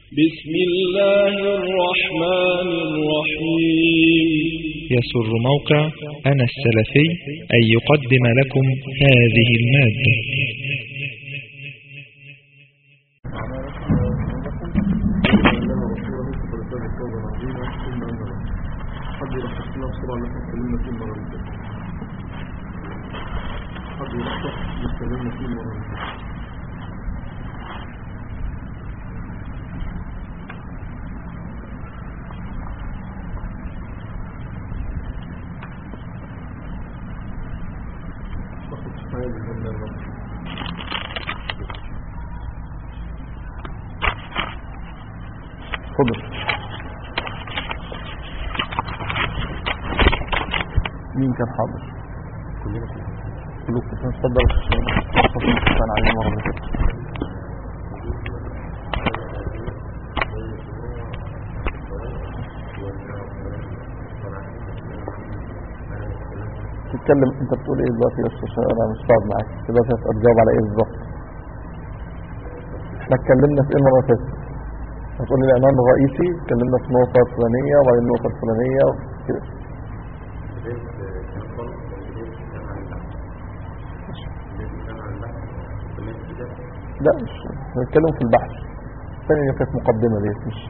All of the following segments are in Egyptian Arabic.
بسم الله الرحمن الرحيم يسر موقع أنا السلفي أن يقدم لكم هذه المادة حد يلخص لنا بسرعة اللي احنا اتكلمنا فيه المرة اللي فاتت حد يلخص اللي اتكلمنا فيه المرة اللي فاتت باخد كفاية بالله الرحمن اتفضل مين كان حاضر كلنا كلكم كان اتفضل اتفضل كان عليه المره اللي فاتت تتكلم انت بتقول ايه دلوقتي بس عشان انا مش فاهم معاك دلوقتي هتجاوب على ايه بالظبط احنا اتكلمنا في ايه المره اللي فاتت هتقول لي العنوان الرئيسي اتكلمنا في نقطه فلانيه وبعدين النقطه الفلانيه وكده لا مش بنتكلم في البحث الثانية كانت مقدمة دي مش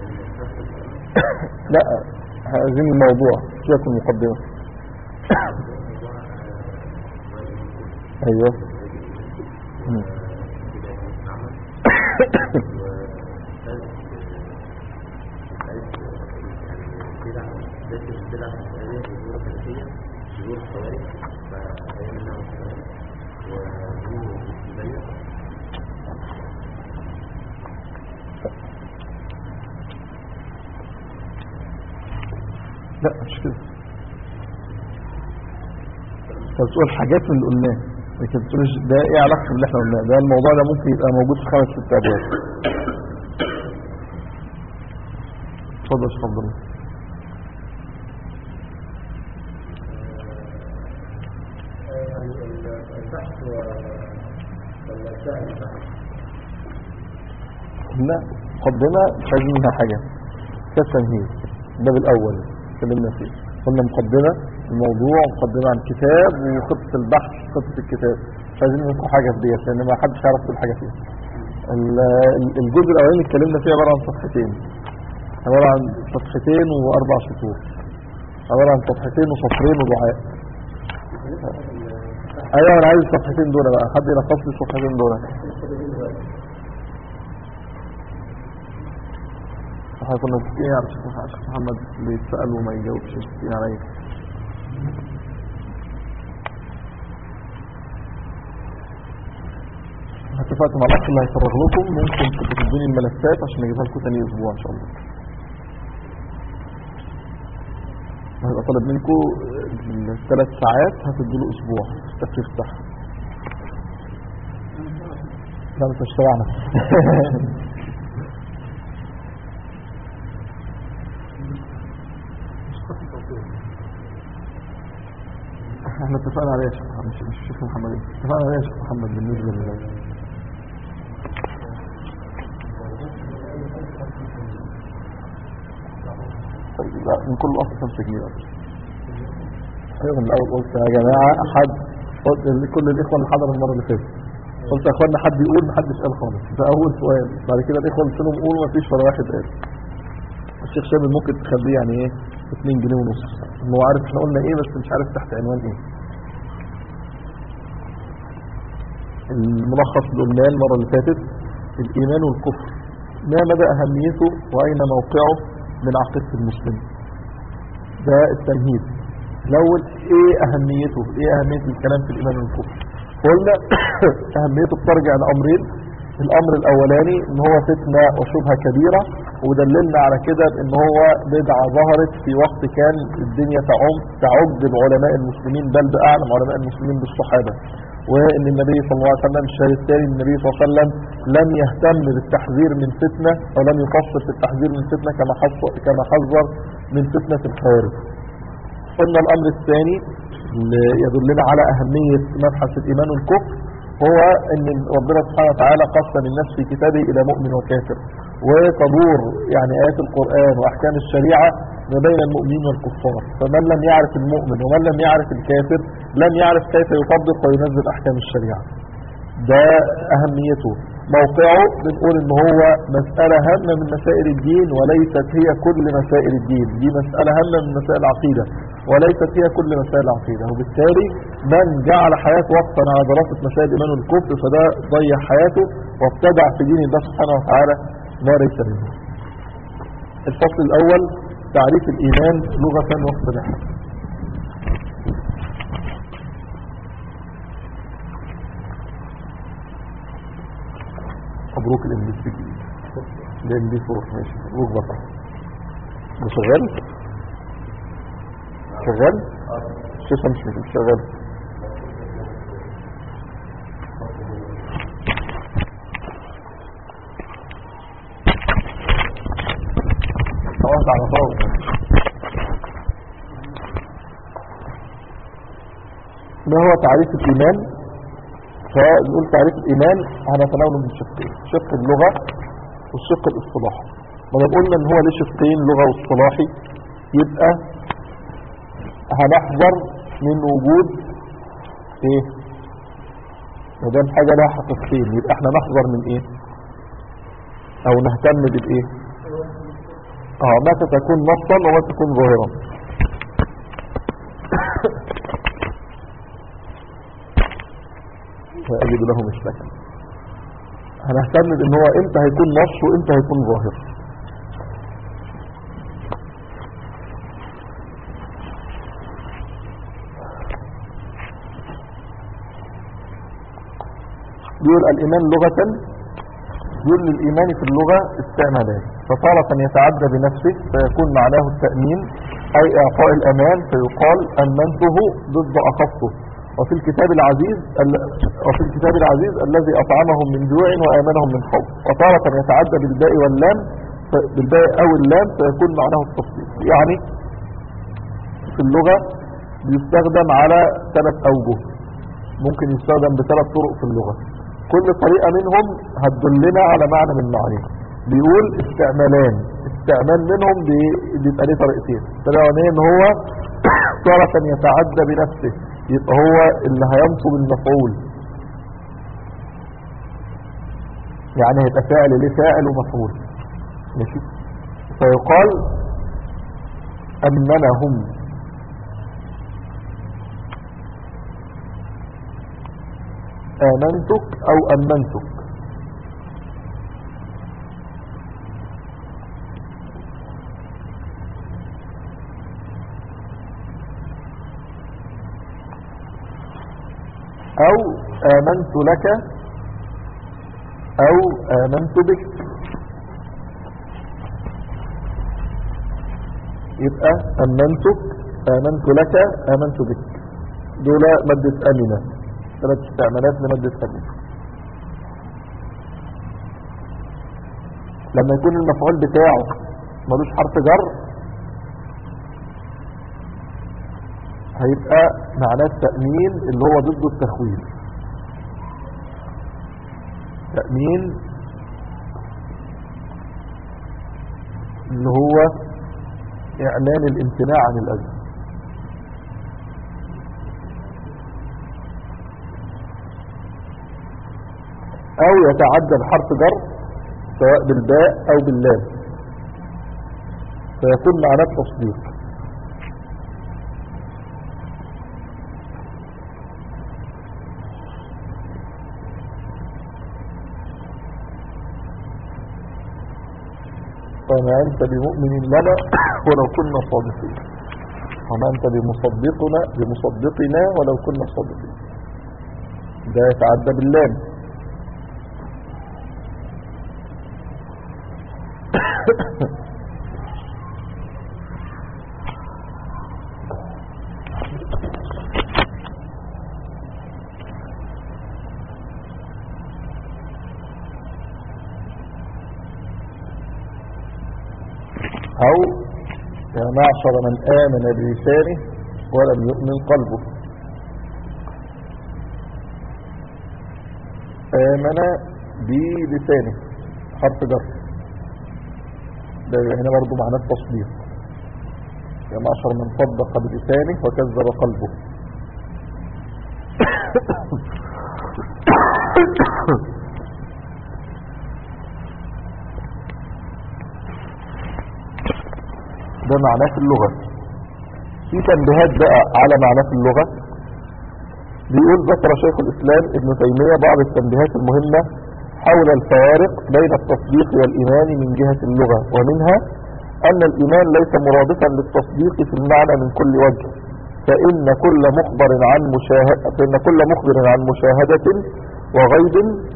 لا عايزين الموضوع سيبك من المقدمة ايوه مم. لا مش كده انت بتقول حاجات من اللي قلناه لكن بتقولش ده ايه علاقته باللي احنا قلناه ده الموضوع ده ممكن يبقى موجود في خمس ست ابواب اتفضل يا شيخ عبد الله لا مقدمة مش عايزين منها حاجة كالتمهيد الباب الأول اتكلمنا فيه قلنا مقدمة الموضوع مقدمة عن كتاب وخطة البحث خطة الكتاب مش عايزين منكم حاجة في ديت لأن ما حدش يعرف كل حاجة فيها ال- ال- الجزء الأولاني اتكلمنا فيه عبارة عن صفحتين عبارة عن صفحتين وأربع سطور عبارة عن صفحتين وسطرين ودعاء ايوه انا عايز الصفحتين دول بقى حد يلخص لي الصفحتين دول احنا كنا متفقين على الشيخ الشيخ محمد اللي يتسأل وما يجاوبش متفقين عليا احنا اتفقت مع الاخ اللي هيفرغ لكم ممكن تبقوا تدوني الملفات عشان اجيبها لكم تاني اسبوع ان شاء الله هيبقى طالب منكم الثلاث ساعات هتدوا له اسبوع التفريغ بتاعها لا مش اشتغلنا احنا اتفقنا عليه يا شيخ محمد مش مش شيخ محمد إيه. اتفقنا عليه يا شيخ محمد بالنسبه لل طيب لا من كل اصل خمسة جنيه بس ايوه من الاول قلت يا جماعه حد قلت لكل الاخوه اللي حضروا المره اللي فاتت قلت يا اخوانا حد يقول محدش قال خالص ده اول سؤال بعد كده الاخوه قلت لهم قولوا مفيش ولا واحد قال الشيخ شامل ممكن تخليه يعني ايه 2 جنيه ونص إن هو عارف احنا قلنا ايه بس مش عارف تحت عنوان ايه الملخص اللي قلناه المره اللي فاتت الايمان والكفر ما مدى اهميته واين موقعه من عقيده المسلم ده التمهيد الاول ايه اهميته ايه اهميه الكلام في الايمان والكفر قلنا اهميته بترجع لامرين الامر الاولاني ان هو فتنه وشبهه كبيره ودللنا على كده بان هو بدعه ظهرت في وقت كان الدنيا تعم تعج بعلماء المسلمين بل باعلم علماء المسلمين بالصحابه وان النبي صلى الله عليه وسلم الشهر الثاني النبي صلى الله عليه وسلم لم يهتم بالتحذير من فتنه او لم يقصر في التحذير من فتنه كما حذر كما حذر من فتنه الخوارج قلنا الامر الثاني اللي يدلنا على اهميه مبحث الايمان والكفر هو ان ربنا سبحانه وتعالى قسم الناس في كتابه الى مؤمن وكافر وتدور يعني آيات القرآن وأحكام الشريعة ما بين المؤمنين والكفار فمن لم يعرف المؤمن ومن لم يعرف الكافر لم يعرف كيف يطبق وينزل أحكام الشريعة ده أهميته موقعه بنقول ان هو مسألة هامة من مسائل الدين وليست هي كل مسائل الدين دي مسألة هامة من مسائل العقيدة وليست هي كل مسائل العقيدة وبالتالي من جعل حياته وقتا على دراسة مسائل الإيمان والكفر فده ضيع حياته وابتدع في دين الله سبحانه وتعالى ما ليس منه الفصل الأول تعريف الإيمان لغة واصطلاحا مبروك الام بي 3 الام بي 4 ماشي مبروك بقى ده شغال شغال الشاشه مش مش شغال واحد على طاول ما هو تعريف الإيمان فنقول تعريف الإيمان هنتناوله من شقين شق اللغة والشق الاصطلاحي ما دام قلنا ان هو ليه شقين لغة واصطلاحي يبقى هنحذر من وجود ايه ما دام حاجة لها حقيقتين يبقى احنا نحذر من ايه او نهتم بالايه اه متى تكون نصا ومتى تكون ظاهرا وأجد له مشتكا هنهتم بان هو امتى هيكون نص وامتى هيكون ظاهر بيقول الإيمان لغة يقول للإيمان في اللغة استعمالات فطارة يتعدى بنفسه فيكون معناه التأمين أي إعطاء الأمان فيقال أمنته ضد أخفته وفي الكتاب العزيز ال- وفي الكتاب العزيز الذي أطعمهم من جوع وآمنهم من خوف وطارة يتعدى بالباء واللام ف- بالباء أو اللام فيكون معناه التصديق يعني في اللغة بيستخدم على ثلاث أوجه ممكن يستخدم بثلاث طرق في اللغة كل طريقة منهم هتدلنا على معنى من معانيها بيقول استعمالان استعمال منهم بي- بيبقى ليه طريقتين الطريقة الأولانية ان هو تارة يتعدى بنفسه يبقى هو اللي هينصب المفعول يعني هيبقى فاعل ليه فاعل ومفعول ماشي فيقال أمنهم آمنتك أو أمنتك أو آمنت لك أو آمنت بك يبقى أمنتك آمنت لك آمنت بك دول مادة أمنة ثلاث استعمالات لمادة أمنة لما يكون المفعول بتاعه ملوش حرف جر هيبقى معناه التأمين اللي هو ضد التخويف تأمين اللي هو إعلان الامتناع عن الأذى أو يتعدى بحرف جر سواء بالباء أو باللام فيكون معناه التصديق وما أنت بمؤمن لنا ولو كنا صادقين وما أنت بمصدقنا بمصدقنا ولو كنا صادقين ده يتعدى باللام أو يا معشر من آمن بلسانه ولم يؤمن قلبه آمن بلسانه حرف جر ده هنا برضه معناه التصديق يا معشر من صدق بلسانه وكذب قلبه ده معناه في اللغة في تنبيهات بقى على معناه في اللغة بيقول ذكر شيخ الإسلام ابن تيمية بعض التنبيهات المهمة حول الفوارق بين التصديق والإيمان من جهة اللغة ومنها أن الإيمان ليس مرادفا للتصديق في المعنى من كل وجه فإن كل مخبر عن مشاهدة فإن كل مخبر عن مشاهدة وغيب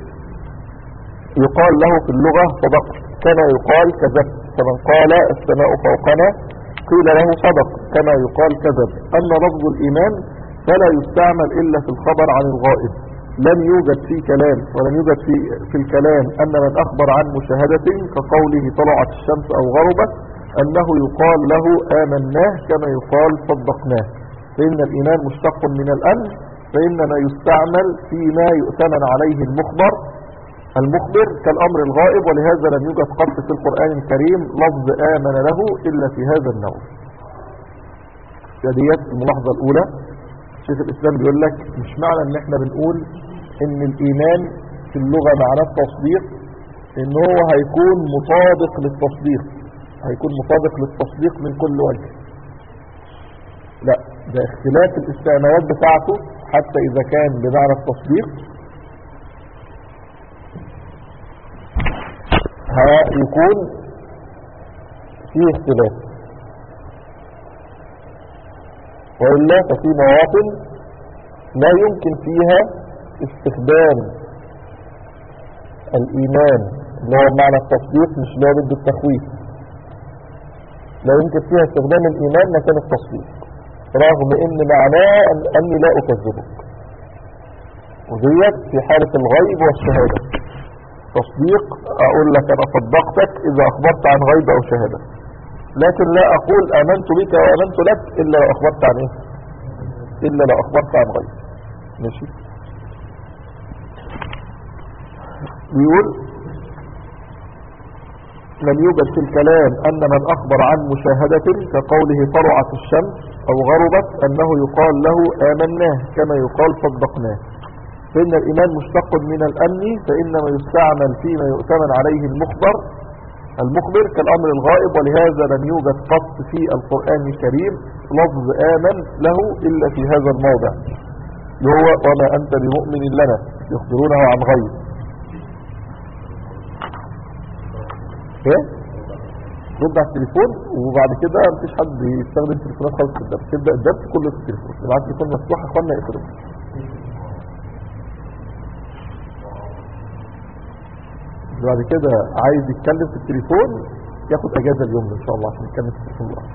يقال له في اللغة صدقت كما يقال كذبت فمن قال السماء فوقنا قيل له صدق كما يقال كذب أما لفظ الإيمان فلا يستعمل إلا في الخبر عن الغائب لم يوجد في كلام ولم يوجد في, في الكلام أن من أخبر عن مشاهدة كقوله طلعت الشمس أو غربت أنه يقال له آمناه كما يقال صدقناه فإن الإيمان مشتق من الأمن فإنما يستعمل فيما يؤتمن عليه المخبر المخبر كالأمر الغائب ولهذا لم يوجد قط في القرآن الكريم لفظ آمن له إلا في هذا النوع ديت الملاحظة الأولى شيخ الإسلام بيقول لك مش معنى ان احنا بنقول ان الإيمان في اللغة معناه التصديق ان هو هيكون مطابق للتصديق هيكون مطابق للتصديق من كل وجه لا ده اختلاف الاستعمالات بتاعته حتى إذا كان بمعنى التصديق هيكون فيه اختلاف وإلا ففي مواطن لا يمكن فيها استخدام الإيمان اللي هو معنى التصديق مش اللي هو ضد التخويف لا يمكن فيها استخدام الإيمان مكان التصديق رغم ان معناه أن أني لا أكذبك وديت في حالة الغيب والشهادة تصديق أقول لك أنا صدقتك إذا أخبرت عن غيب أو شهادة لكن لا أقول آمنت بك وآمنت لك إلا لو أخبرت عن إيه إلا لو أخبرت عن غيب ماشي بيقول لم يوجد في الكلام أن من أخبر عن مشاهدة كقوله طلعت الشمس أو غربت أنه يقال له آمناه كما يقال صدقناه فإن الإيمان مشتق من الأمن فإنما يستعمل فيما يؤتمن عليه المخبر المخبر كالأمر الغائب ولهذا لم يوجد قط في القرآن الكريم لفظ آمن له إلا في هذا الموضع هو وما أنت بمؤمن لنا يخبرونه عن غيب ايه رد على التليفون وبعد كده مفيش حد يستخدم تليفونات خالص في الدرس تبدا الدرس كله في التليفون يبقى التليفون مفتوح يا اخوانا يقفلوا بعد كده عايز يتكلم في التليفون ياخد اجازه اليوم ان شاء الله عشان يتكلم في التليفون لوحده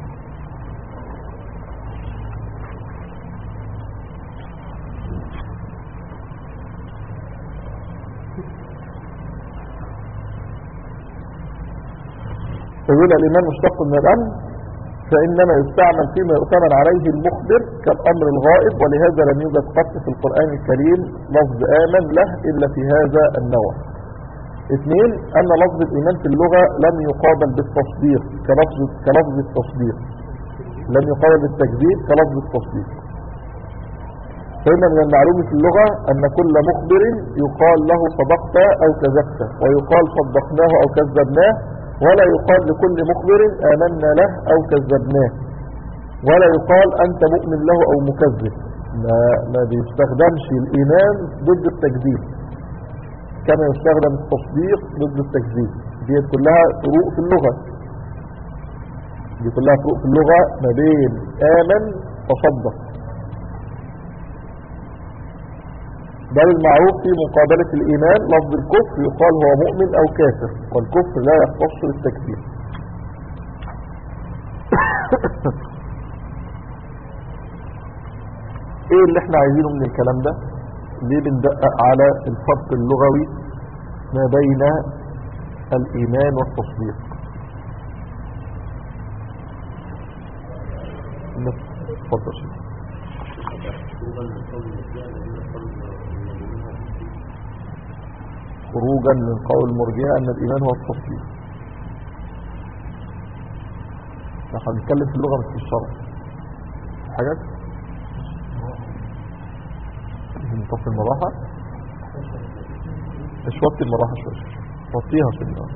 يقول الإيمان مشتق من الأمن فإنما يستعمل فيما يؤتمن عليه المخبر كالأمر الغائب ولهذا لم يوجد قط في القرآن الكريم لفظ آمن له إلا في هذا النوع اثنين أن لفظ الإيمان في اللغة لم يقابل بالتصديق كلفظ, كلفظ التصديق لم يقابل بالتكذيب كلفظ التصديق فإن من المعلوم في اللغة أن كل مخبر يقال له صدقت أو كذبت ويقال صدقناه أو كذبناه ولا يقال لكل مخبر آمنا له أو كذبناه ولا يقال أنت مؤمن له أو مكذب ما, ما بيستخدمش الإيمان ضد التكذيب كما يستخدم التصديق ضد التكذيب دي كلها فروق في اللغة دي كلها فروق في اللغة ما بين آمن وصدق بل المعروف في مقابلة الإيمان لفظ الكفر يقال هو مؤمن أو كافر والكفر لا يختص بالتكفير ايه اللي احنا عايزينه من الكلام ده ليه بندقق على الفرق اللغوي ما بين الإيمان والتصديق اتفضل شيخ خروجا من قول المرجئه ان الايمان هو التصديق احنا بنتكلم في اللغة مش في الشرع حاجات نطفي المروحة مش وطي المروحة شوية وطيها في النار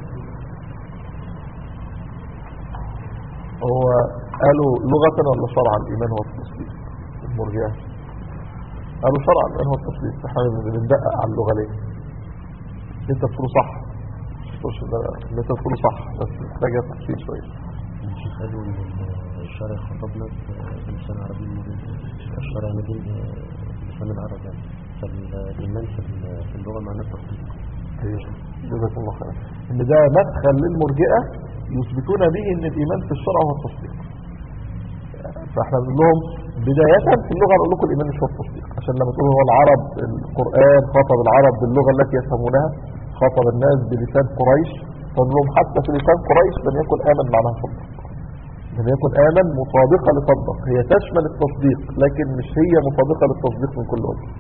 هو قالوا لغة ولا شرعا الإيمان هو التصديق المرجئة قالوا شرعا الإيمان هو التصديق احنا بندقق على اللغة ليه انت تقوله صح مش ان انت تقوله صح بس محتاجة تحسين شوية مش قالوا ان الشرع خطبنا بلسان عربي مبين الشرع مبين بلسان العرب يعني فالإيمان في في اللغة معناه التصديق جزاك الله خير ان ده مدخل للمرجئة يثبتون به ان الايمان في الشرع هو التصديق فاحنا بنقول لهم بداية في اللغة نقول لكم الايمان مش هو التصديق عشان لما تقولوا هو العرب القرآن خاطب العرب باللغة التي يفهمونها خاطب الناس بلسان قريش فنقول لهم حتى في لسان قريش لم يكن آمن معناها صدق لم يكن آمن مطابقة لصدق هي تشمل التصديق لكن مش هي مطابقة للتصديق من كل وجه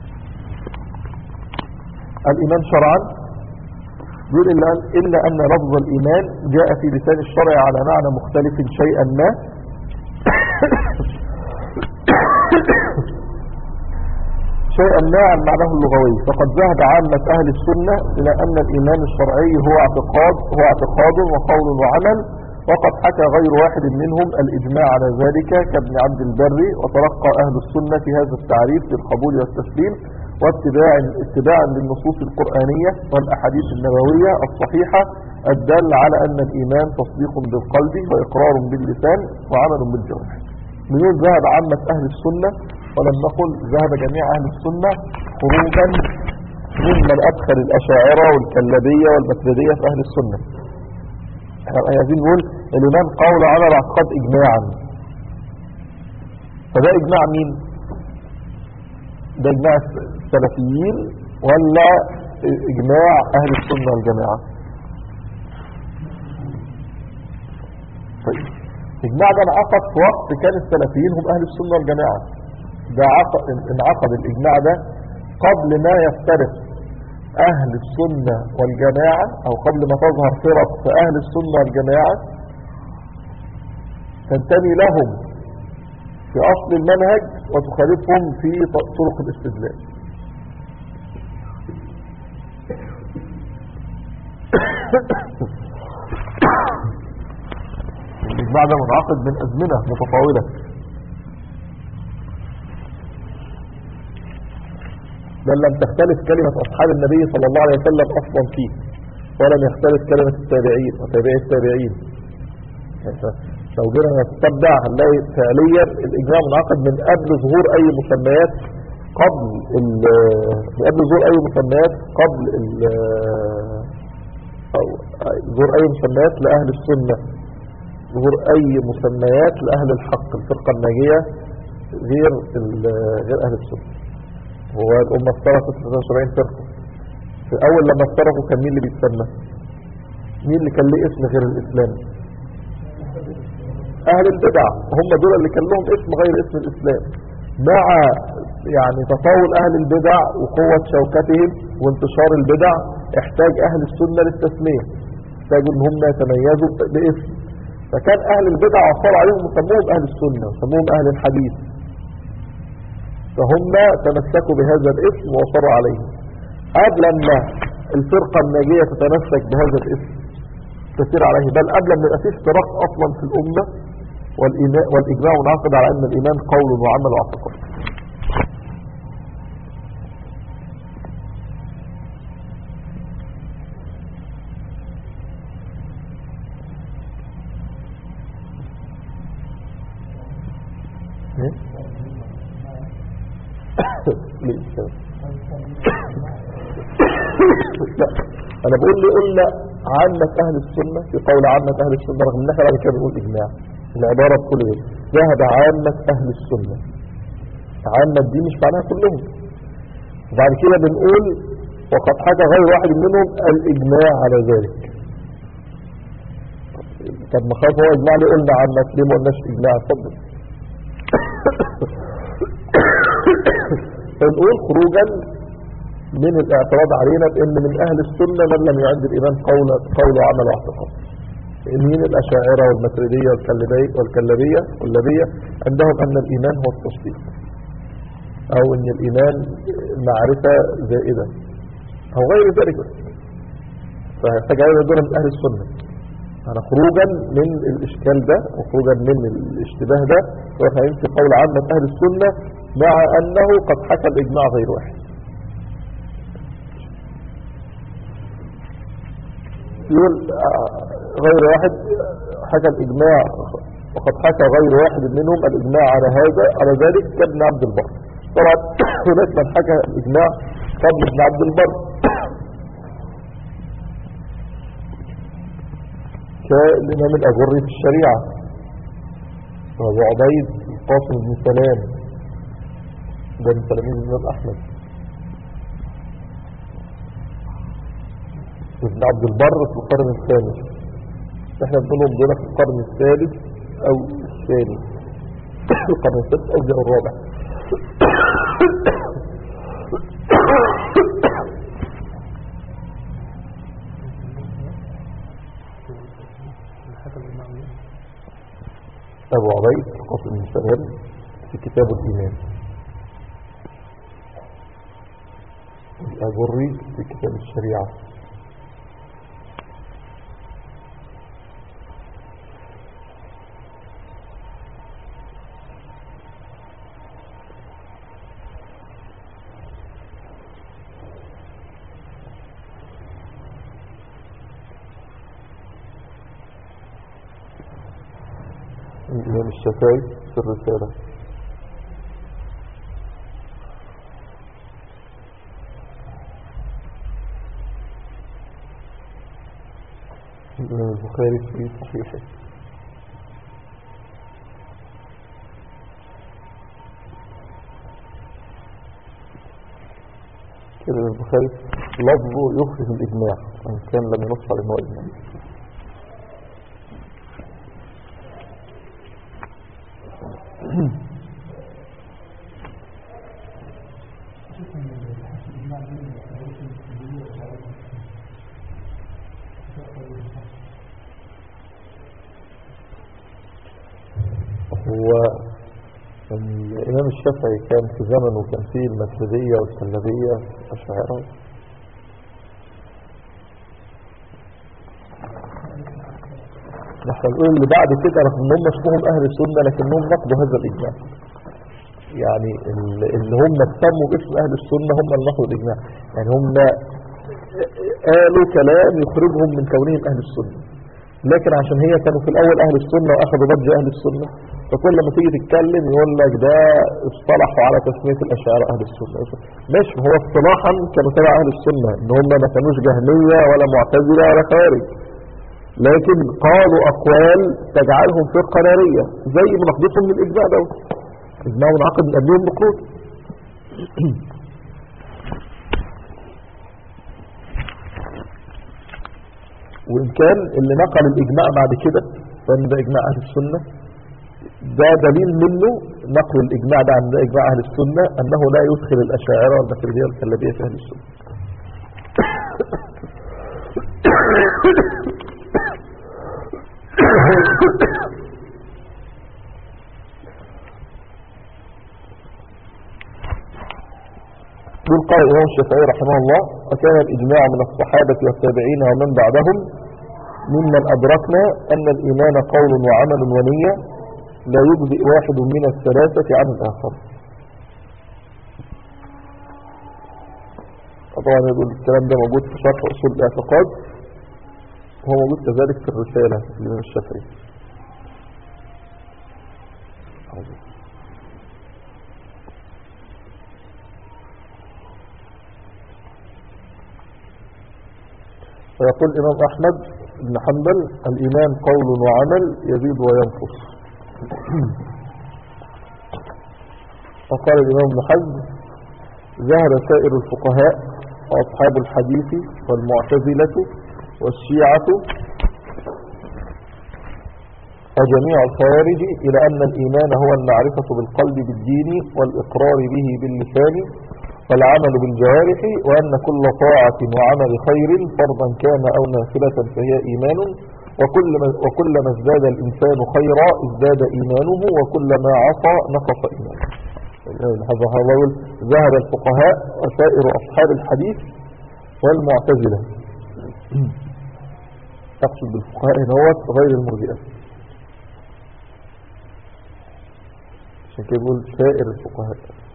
الإيمان شرعا يقول إلا, إلا أن لفظ الإيمان جاء في لسان الشرع على معنى مختلف شيئا ما شيئا ما عن معناه اللغوي فقد ذهب عامة أهل السنة إلى أن الإيمان الشرعي هو اعتقاد هو اعتقاد وقول وعمل وقد حكى غير واحد منهم الإجماع على ذلك كابن عبد البر وتلقى أهل السنة في هذا التعريف بالقبول والتسليم واتباع اتباعا للنصوص القرآنية والأحاديث النبوية الصحيحة الدالة على أن الإيمان تصديق بالقلب وإقرار باللسان وعمل بالجوارح منين ذهب عامة أهل السنة ولم نقل ذهب جميع أهل السنة خروجا ممن أدخل الأشاعرة والكلابية والبكرية في أهل السنة احنا عايزين نقول الإيمان قول على الاعتقاد إجماعا فده إجماع مين؟ ده إجماع السلفيين ولا إجماع أهل السنة والجماعة طيب إجماع ده انعقد في وقت كان السلفيين هم أهل السنة والجماعة ده عقد انعقد الإجماع ده قبل ما يفترق أهل السنة والجماعة أو قبل ما تظهر فرق في أهل السنة والجماعة تنتمي لهم في أصل المنهج وتخالفهم في طرق الاستدلال الإجماع ده منعقد من أزمنة متطاولة بل لم تختلف كلمة أصحاب النبي صلى الله عليه وسلم أصلا فيه ولم يختلف كلمة التابعين وتابعي التابعين لو جينا نتبع هنلاقي فعليا الإجماع منعقد من قبل ظهور أي مسميات قبل من قبل ظهور أي مسميات قبل أو ظهور أي مسميات لأهل السنة ظهور أي مسميات لأهل الحق الفرقة الناجية غير غير أهل السنة هو الأمة افترقت 73 فرقة في أول لما افترقوا كان مين اللي بيتسمى مين اللي كان ليه اسم غير الإسلام أهل البدع هم دول اللي كان لهم اسم غير اسم الإسلام مع يعني تطاول أهل البدع وقوة شوكتهم وانتشار البدع احتاج أهل السنة للتسمية احتاجوا ان هم يتميزوا باسم فكان أهل البدع عصار عليهم وسموهم أهل السنة وسموهم أهل الحديث فهم تمسكوا بهذا الاسم وصروا عليه قبل ما الفرقة الناجية تتمسك بهذا الاسم تسير عليه بل قبل ما يبقى فيه افتراق اصلا في الامة والاجماع منعقد على ان الايمان قول وعمل واعتقاد لا انا بقول لي قلنا عامة اهل السنة في قول عامة اهل السنة رغم ان احنا بعد كده بنقول اجماع العبارة بكل ده ذهب عامة اهل السنة عامة دي مش معناها كلهم وبعد كده بنقول وقد حكى غير واحد منهم الاجماع على ذلك طب ما خلاص هو اجماع ليه قلنا عامة ليه ما قلناش اجماع اتفضل فنقول خروجا من الاعتراض علينا بان من اهل السنة من لم يعد الايمان قول قول وعمل واعتقاد مين الأشاعرة والماتريدية والكلبية والكلبية واللبية عندهم أن الإيمان هو التصديق أو أن الإيمان معرفة زائدة أو غير ذلك فيحتاج دول من أهل السنة أنا خروجا من الإشكال ده وخروجا من الاشتباه ده وفهم في قول عامة أهل السنة مع أنه قد حكى الإجماع غير واحد يقول آه، غير واحد حكى الإجماع وقد حكى غير واحد منهم الإجماع على هذا على ذلك كابن عبد البر طبعا هناك من حكى الإجماع قبل ابن عبد البر كالإمام الأجري في الشريعة وأبو عبيد القاسم بن سلام ده من تلاميذ الإمام أحمد ابن عبد البر في القرن الثالث احنا بنقولهم دول في القرن الثالث او الثاني القرن الثالث او جاء الرابع ابو عبيد قاسم بن سلام في كتاب الايمان الأجري في كتاب الشريعة الإمام الشافعي في الرسالة الإمام البخاري في صحيحه كده البخاري لفظه يخرج الإجماع وإن كان لم ينص على أنه إجماع هو الإمام الشافعي كان في زمنه كان فيه المسجدية والسلبية والأشاعرة نحن نقول اللي بعد كده رغم ان هم اسمهم اهل السنة لكنهم نقضوا هذا الاجماع يعني ال- اللي هم اهتموا باسم اهل السنة هم اللي نقضوا الاجماع يعني هم قالوا كلام يخرجهم من كونهم اهل السنة لكن عشان هي كانوا في الاول اهل السنة واخذوا ضج اهل السنة فكل لما تيجي تتكلم يقول لك ده اصطلحوا على تسمية الاشاعرة اهل السنة ماشي هو اصطلاحا كانوا تبع اهل السنة ان هم ما كانوش جهمية ولا معتزلة ولا خوارج لكن قالوا أقوال تجعلهم فرقة نارية زي مناقضتهم للإجماع ده إجماع منعقد من قبلهم بقرود وإن كان اللي نقل الإجماع بعد كده فإن ده إجماع أهل السنة ده دليل منه نقل الإجماع ده عن إجماع أهل السنة أنه لا يدخل الأشاعرة والماتريدية والكلابية في أهل السنة يقول قال الإمام الشافعي رحمه الله وكان الإجماع من الصحابة والتابعين ومن بعدهم ممن أدركنا أن الإيمان قول وعمل ونية لا يجزئ واحد من الثلاثة عن الآخر طبعا يقول الكلام ده موجود في شرح أصول الاعتقاد وهو موجود كذلك في الرسالة للإمام الشافعي ويقول الإمام أحمد بن حنبل الإيمان قول وعمل يزيد وينقص وقال الإمام ابن حزم ذهب سائر الفقهاء وأصحاب الحديث والمعتزلة والشيعة وجميع الخوارج إلى أن الإيمان هو المعرفة بالقلب بالدين والإقرار به باللسان والعمل بالجوارح وأن كل طاعة وعمل خير فرضا كان أو نافلة فهي إيمان وكلما, وكلما ازداد الإنسان خيرا ازداد إيمانه وكلما عصى نقص إيمانه هذا هو ذهب الفقهاء وسائر أصحاب الحديث والمعتزلة أقصد بالفقهاء هنا هو غير المرجئة عشان كده بيقول سائر الفقهاء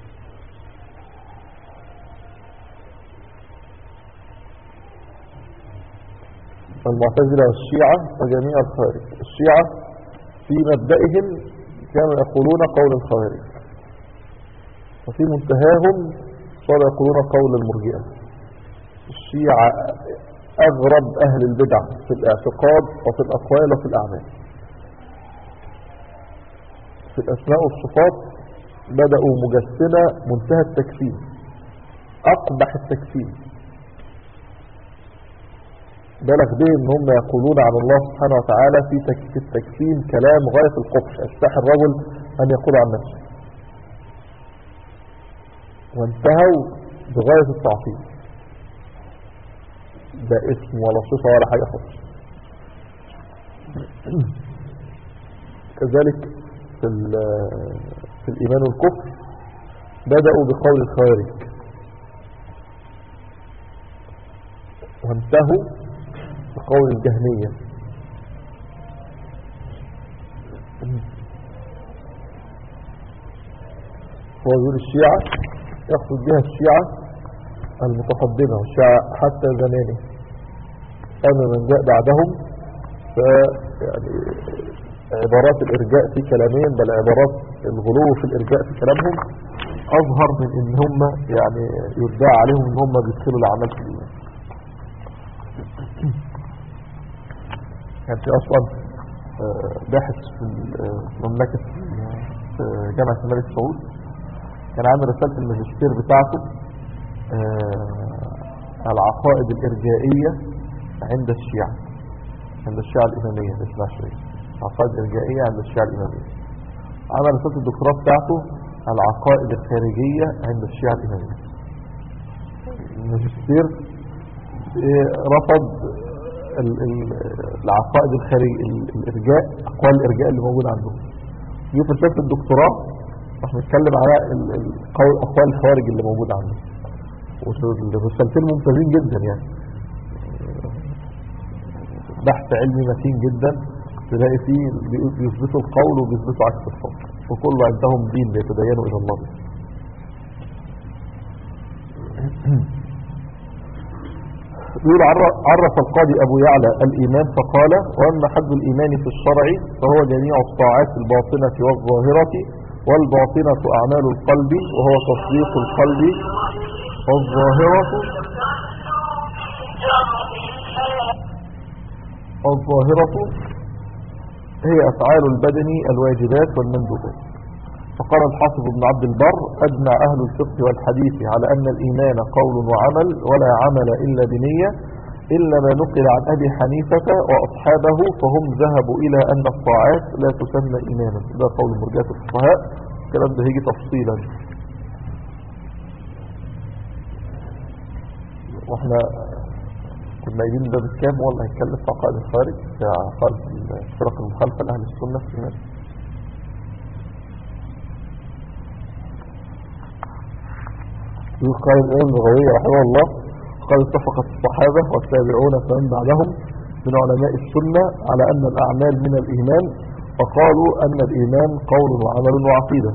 المعتزلة والشيعة وجميع الخارج الشيعة في مبدئهم كانوا يقولون قول الخوارج وفي منتهاهم صاروا يقولون قول المرجئة الشيعة أغرب أهل البدع في الاعتقاد وفي الأقوال وفي الأعمال في الأسماء والصفات بدأوا مجسمة منتهى التكفير أقبح التكفير بلغ به ان هم يقولون عن الله سبحانه وتعالى في تك- في التكفير كلام غاية القبح يستحي الرجل أن يقول عن نفسه وانتهوا بغاية التعطيل ده اسم ولا صفة ولا حاجة خالص كذلك في, ال- في الإيمان والكفر بدأوا بقول الخارج وانتهوا بقول الجهمية هو يقول الشيعة يقصد بها الشيعة المتقدمة والشيعة حتى زمانه أما من جاء بعدهم ف يعني عبارات الإرجاء في كلامهم بل عبارات الغلو في الإرجاء في كلامهم أظهر من إن هم يعني يدعى عليهم إن هم بيدخلوا الأعمال في الإيمان كان في أصلا آه، باحث في ال- في مملكة آه، جامعة الملك سعود كان عامل رسالة الماجستير بتاعته آه، العقائد الإرجائية عند الشيعة عند الشيعة الإمامية ما اسمها شوية عقائد إرجائية عند الشيعة الإمامية عمل رسالة الدكتوراه بتاعته العقائد الخارجية عند الشيعة الإمامية الماجستير إيه، رفض ال- ال- العقائد الخارج ال- الإرجاء أقوال الإرجاء اللي موجودة عندهم دي في رسالة الدكتوراه راح نتكلم على ال- ال- قول- أقوال الخوارج اللي موجودة عندهم والرسالتين ممتازين جدا يعني بحث علمي متين جدا تلاقي فيه بي- بيثبتوا القول وبيثبتوا عكس القول وكل عندهم دين بيتدينوا إلى الله به. يقول عر- عرف القاضي أبو يعلى الإيمان فقال وأما حد الإيمان في الشرع فهو جميع الطاعات الباطنة والظاهرة والباطنة أعمال القلب وهو تصديق القلب والظاهرة الظاهرة هي أفعال البدن الواجبات والمندوبات فقال الحافظ ابن عبد البر أجمع أهل الفقه والحديث على أن الإيمان قول وعمل ولا عمل إلا بنية إلا ما نقل عن أبي حنيفة وأصحابه فهم ذهبوا إلى أن الطاعات لا تسمى إيمانا ده قول مرجات الفقهاء الكلام ده هيجي تفصيلا واحنا كنا قايلين ده بالكام والله هيتكلم في عقائد الخارج في عقائد الفرق المخالفة لأهل السنة في الناس قال الإمام الغوية رحمه الله قال اتفقت الصحابة والتابعون فمن بعدهم من علماء السنة على أن الأعمال من الإيمان فقالوا أن الإيمان قول وعمل وعقيدة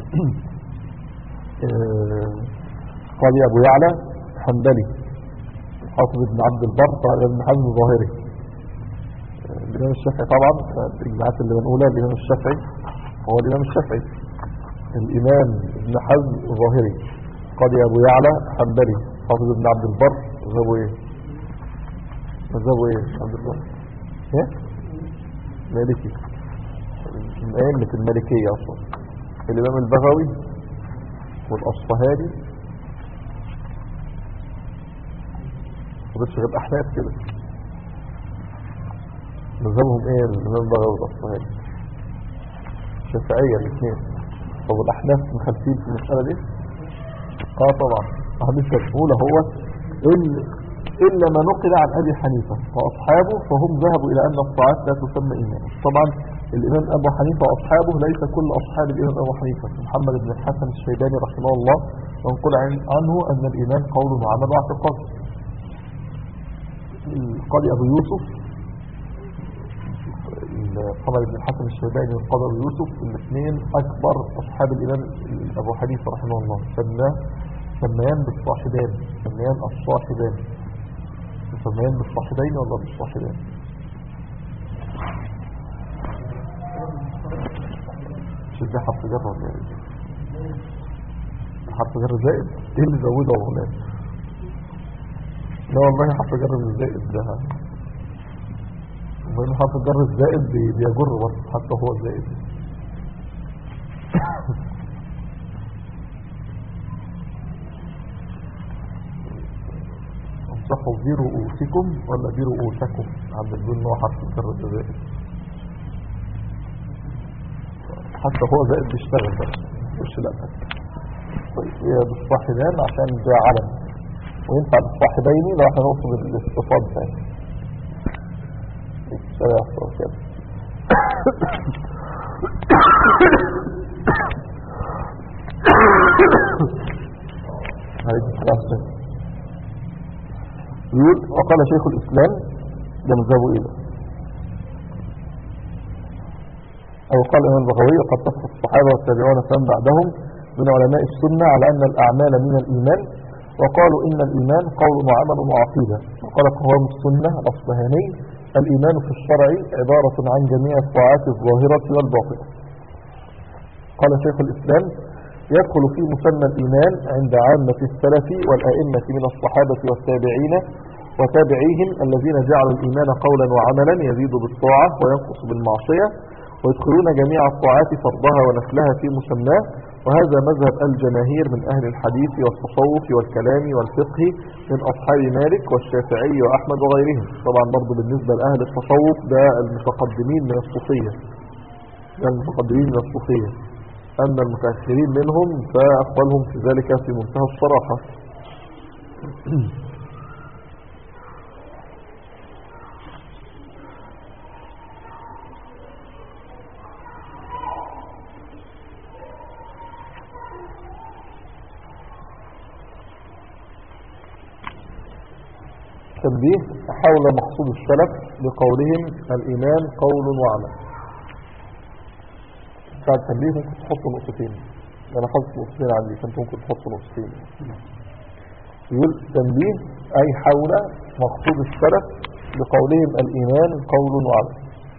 آه، قال يا أبو يعلى حنبلي حافظ ابن عبد البر قال ابن حزم الظاهري آه، الإمام الشافعي طبعا الإجماعات اللي بنقولها الإمام الشافعي هو الإمام الشافعي الإمام ابن حزم الظاهري قال يا أبو يعلى حنبلي حافظ ابن عبد البر مذهبه إيه مذهبه إيه عبد البر إيه مالكي من أئمة المالكية أصلا الإمام البغوي والأصفهاني وبس غير أحناف كده مذهبهم إيه الإمام البغوي والأصفهاني شافعية الاثنين طب الأحناف مخالفين في المسألة دي اه طبعا حديث الأولى هو ان إلا ما نقل عن أبي حنيفة وأصحابه فهم ذهبوا إلى أن الطاعات لا تسمى إيمان طبعا الإمام أبو حنيفة وأصحابه ليس كل أصحاب الإمام أبو حنيفة محمد بن الحسن الشيباني رحمه الله ينقل عن- عنه أن الإيمان قول وعمل واعتقاد القاضي أبو يوسف القاضي بن الحسن الشيباني والقاضي أبو يوسف الاثنين أكبر أصحاب الإمام أبو حنيفة رحمه الله سماه سميان بالصاحبان سميان الصاحبان سميان بالصاحبين ولا بالصاحبان مش ده حرف جر ولا ايه حرف جر زائد ايه اللي زوده يا مولانا لا والله حرف جر الزائد ده المهم حرف الجر الزائد بي- بيجر برضه حتى هو زائد انصحوا برؤوسكم ولا برؤوسكم عند الدول ان هو حرف الجر الزائد حتى هو زائد بيشتغل بس مش لا طيب هي بالصاحبان عشان ده علم وينفع بالصاحبين لو احنا نقصد الاستفاض ثاني السلام عليكم كده عليكم السلام يقول وقال شيخ الإسلام ده مذهبه إيه ده؟ أو قال الإمام البغوي قد اتفق الصحابة والتابعون فمن بعدهم من علماء السنة على أن الأعمال من الإيمان وقالوا إن الإيمان قول وعمل وعقيدة وقال قوام السنة الأصبهاني الإيمان في الشرع عبارة عن جميع الطاعات الظاهرة والباطنة قال شيخ الإسلام يدخل في مسمى الإيمان عند عامة السلف والأئمة من الصحابة والتابعين وتابعيهم الذين جعلوا الإيمان قولا وعملا يزيد بالطاعة وينقص بالمعصية ويدخلون جميع الطاعات فرضها ونفلها في مسماه وهذا مذهب الجماهير من أهل الحديث والتصوف والكلام والفقه من أصحاب مالك والشافعي وأحمد وغيرهم طبعا برضو بالنسبة لأهل التصوف ده المتقدمين من الصوفية ده المتقدمين من الصوفية أما المتأخرين منهم فأقبلهم في ذلك في منتهى الصراحة تنبيه حول مقصود السلف لقولهم الإيمان قول وعمل بعد تنبيه ممكن تحطوا نقطتين أنا حاطط نقطتين عندي فأنت ممكن تحطوا نقطتين يقول تنبيه أي حول مقصود السلف لقولهم الإيمان قول وعمل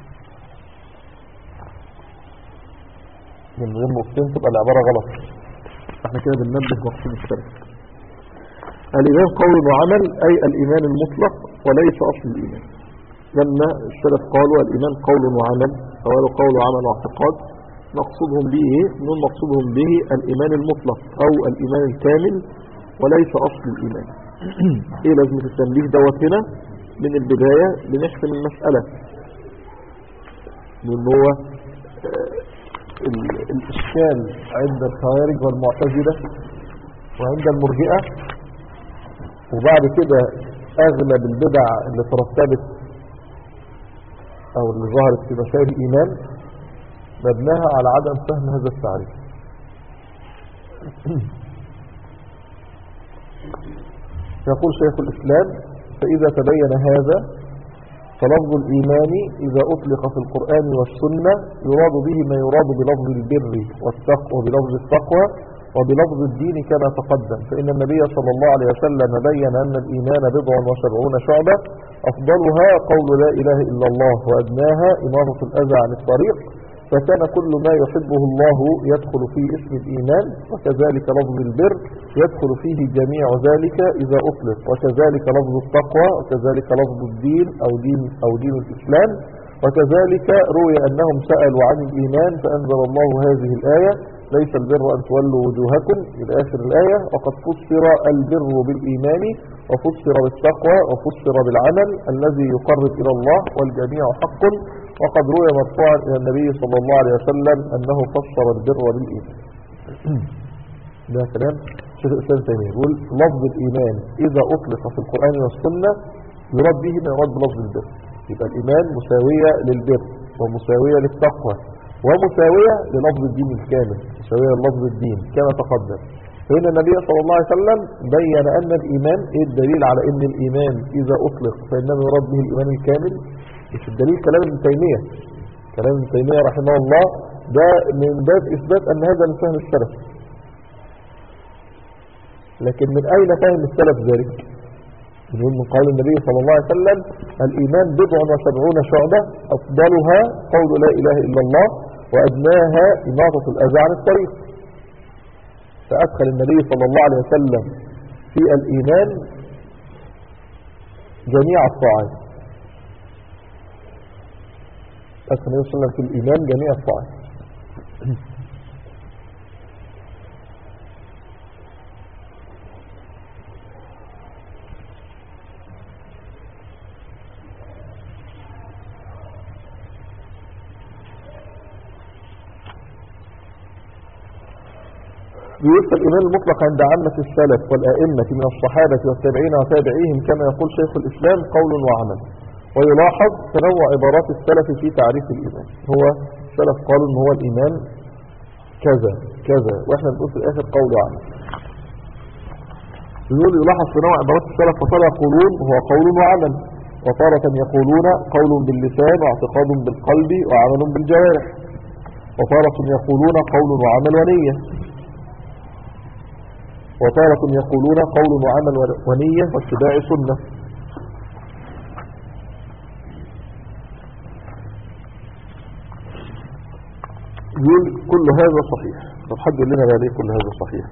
من غير نقطتين تبقى العبارة غلط احنا كده بننبه مقصود السلف الإيمان قول وعمل أي الإيمان المطلق وليس أصل الإيمان لما السلف قالوا الإيمان قول وعمل قالوا قول وعمل واعتقاد مقصودهم به إيه؟ من مقصودهم به الإيمان المطلق أو الإيمان الكامل وليس أصل الإيمان إيه لازمة التنبيه دوت هنا من البداية بنحسم المسألة لأن هو آه، ال- الإشكال عند الخوارج والمعتزلة وعند المرجئة وبعد كده اغلب البدع اللي ترتبت او اللي ظهرت في مسائل الايمان مبناها على عدم فهم هذا التعريف يقول شيخ الاسلام فاذا تبين هذا فلفظ الايمان اذا اطلق في القرآن والسنة يراد به ما يراد بلفظ البر والتقوى وبلفظ التقوى وبلفظ الدين كما تقدم فإن النبي صلى الله عليه وسلم بين أن الإيمان بضع وسبعون شعبة أفضلها قول لا إله إلا الله وأدناها إمارة الأذى عن الطريق فكان كل ما يحبه الله يدخل في اسم الإيمان وكذلك لفظ البر يدخل فيه جميع ذلك إذا أطلق وكذلك لفظ التقوى وكذلك لفظ الدين أو دين, أو دين الإسلام وكذلك روي أنهم سألوا عن الإيمان فأنزل الله هذه الآية ليس البر أن تولوا وجوهكم إلى آخر الآية وقد فسر البر بالإيمان وفسر بالتقوى وفسر بالعمل الذي يقرب إلى الله والجميع حق وقد روي مرفوعا إلى النبي صلى الله عليه وسلم أنه فسر البر بالإيمان ده كلام شيخ الإسلام تيمية يقول لفظ الإيمان إذا أطلق في القرآن والسنة يراد به ما يراد بلفظ البر يبقى الإيمان مساوية للبر ومساوية للتقوى ومساوية للفظ الدين الكامل مساوية للفظ الدين كما تقدم فإن النبي صلى الله عليه وسلم بين أن الإيمان إيه الدليل على أن الإيمان إذا أطلق فإنما يراد به الإيمان الكامل مش الدليل كلام ابن تيمية كلام ابن تيمية رحمه الله ده من باب إثبات أن هذا من فهم السلف لكن من أين فهم السلف ذلك يقول من قول النبي صلى الله عليه وسلم الإيمان بضع وسبعون شعبة أفضلها قول لا إله إلا الله وأدناها إماطة الأذى عن الطريق فأدخل النبي صلى الله عليه وسلم في الإيمان جميع الطاعات أدخل النبي صلى الله عليه وسلم في الإيمان جميع الطاعات بيوصل الإيمان المطلق عند عامة السلف والآئمة من الصحابة والتابعين وتابعيهم كما يقول شيخ الإسلام قول وعمل ويلاحظ تنوع عبارات السلف في تعريف الإيمان هو السلف قالوا إن هو الإيمان كذا كذا وإحنا بنقول في الآخر قول وعمل يقول يلاحظ تنوع عبارات السلف فصار يقولون هو قول وعمل وتارة يقولون قول باللسان واعتقاد بالقلب وعمل بالجوارح وتارة يقولون قول وعمل ونية وتارة يقولون قول وعمل ونية واتباع سنة يقول كل هذا صحيح طب حد يقول لنا بقى ليه كل هذا صحيح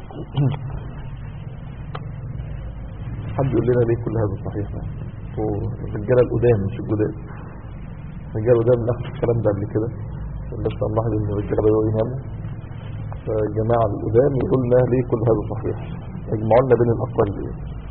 حد يقول لنا ليه كل هذا صحيح الرجاله القدام مش الجداد الرجاله القدام نفس الكلام ده قبل كده بس نلاحظ ان الرجاله بدأوا يناموا فالجماعة القدام يقول لنا ليه كل هذا صحيح يجمعوا لنا بين الأقوال دي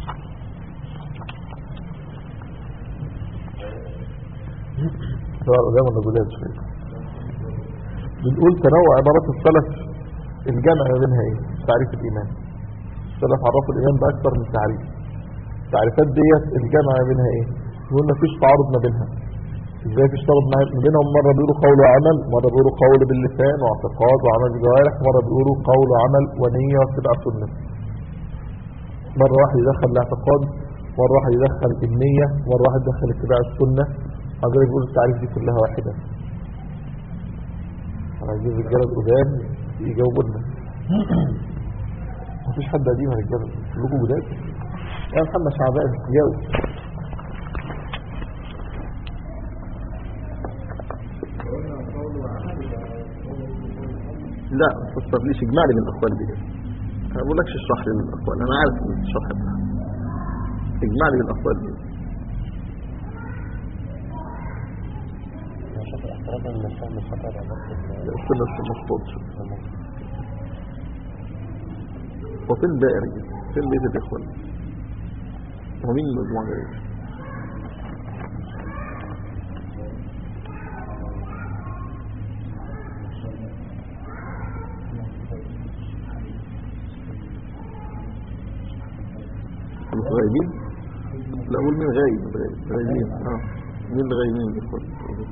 سواء القدام ولا الجداد شوية بنقول تنوع عبارات السلف الجمع ما بينها ايه تعريف الإيمان السلف عرفوا الإيمان بأكثر من تعريف التعريفات ديت الجمع ما بينها ايه يقول ما فيش تعارض ما بينها ازاي في اشترط ما بينهم مرة بيقولوا قول وعمل مرة بيقولوا قول باللسان واعتقاد وعمل بالجوارح مرة بيقولوا قول وعمل ونية واتباع سنة مرة واحد يدخل الاعتقاد مرة واحد يدخل النية مرة واحد يدخل اتباع السنة عايزين يقولوا التعريف دي كلها واحدة عايزين الرجالة القدام يجاوبوا لنا مفيش حد قديم يا رجالة كلكم جداد يا محمد شعبان جاوب لا ما تفسرليش اجمع لي من الاقوال دي ما بقولكش اشرح لي من الاقوال انا عارف ان الشرح بتاعها اجمع لي من الاقوال دي استنى استنى مصطوط وفين باقي يا رجل فين بيت الاخوان ومين المجموعه دي غايبين لا اقول مين غايب غايبين اه مين اللي غايبين الاخوان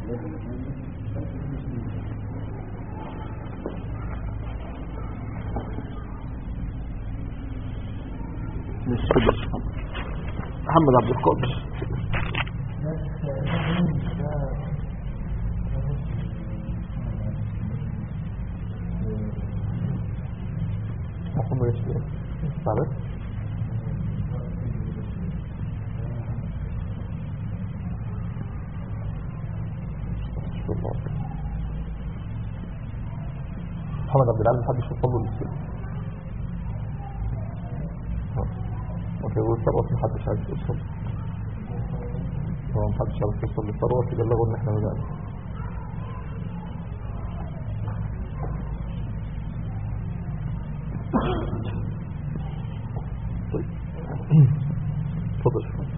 مش صدر محمد عبد القادر محمد ياسين تعرف محمد عبد العال محدش يوصل له للسلم اوكي والثروت محدش عايز يوصل هو محدش عايز يوصل للثروت يبلغوا ان احنا بدأنا طيب اتفضل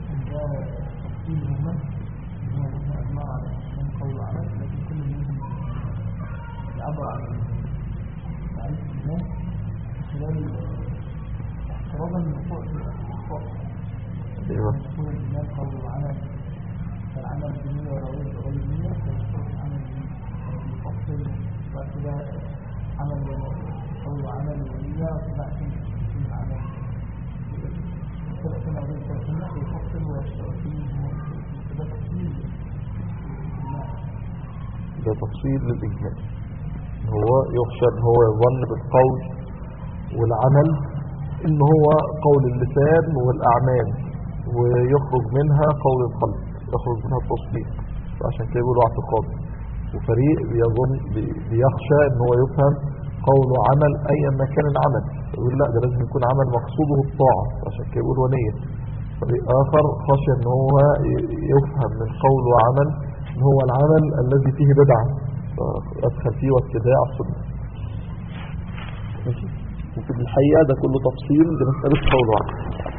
ايوه يكون الإيمان قول وعمل فالعمل بنية وغير بغير نية فيكون عمل يفصل بعد كده عمل قول وعمل ونية وبعد كده يكون عمل ثلاثة غير ثلاثة يفصل ويشتغل فيه كده تفصيل ده تفصيل للإجمال هو يخشى ان هو يظن بالقول والعمل ان هو قول اللسان والاعمال ويخرج منها قول القلب يخرج منها التصديق فعشان كده بيقولوا اعتقاد وفريق بيظن بي- بيخشى ان هو يفهم قول وعمل ايا ما كان العمل يقول لا ده لازم يكون عمل مقصوده الطاعة عشان كده بيقولوا نية فريق اخر خشى ان هو ي- يفهم من قول وعمل ان هو العمل الذي فيه بدعة فأدخل فيه واتباع السنة ماشي وفي الحقيقة ده كله تفصيل لمسألة قول وعمل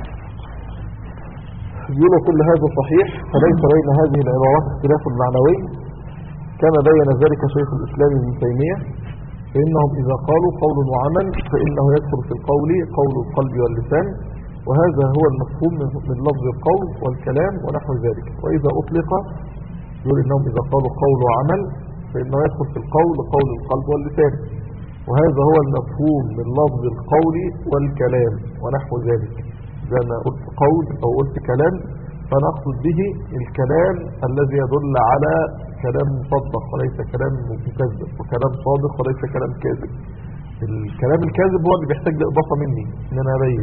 بيقولوا كل هذا صحيح فليس بين هذه العبارات اختلاف معنوي كما بين ذلك شيخ الإسلام ابن تيمية فإنهم إذا قالوا قول وعمل فإنه يدخل في القول قول القلب واللسان وهذا هو المفهوم من من لفظ القول والكلام ونحو ذلك وإذا أطلق يقول إنهم إذا قالوا قول وعمل فإنه يدخل في القول قول القلب واللسان وهذا هو المفهوم من لفظ القول والكلام ونحو ذلك إذا أنا قلت قول أو قلت كلام فنقصد به الكلام الذي يدل على كلام مصدق وليس كلام مكذب وكلام صادق وليس كلام كاذب الكلام الكاذب هو اللي بيحتاج لإضافة مني إن أنا أبين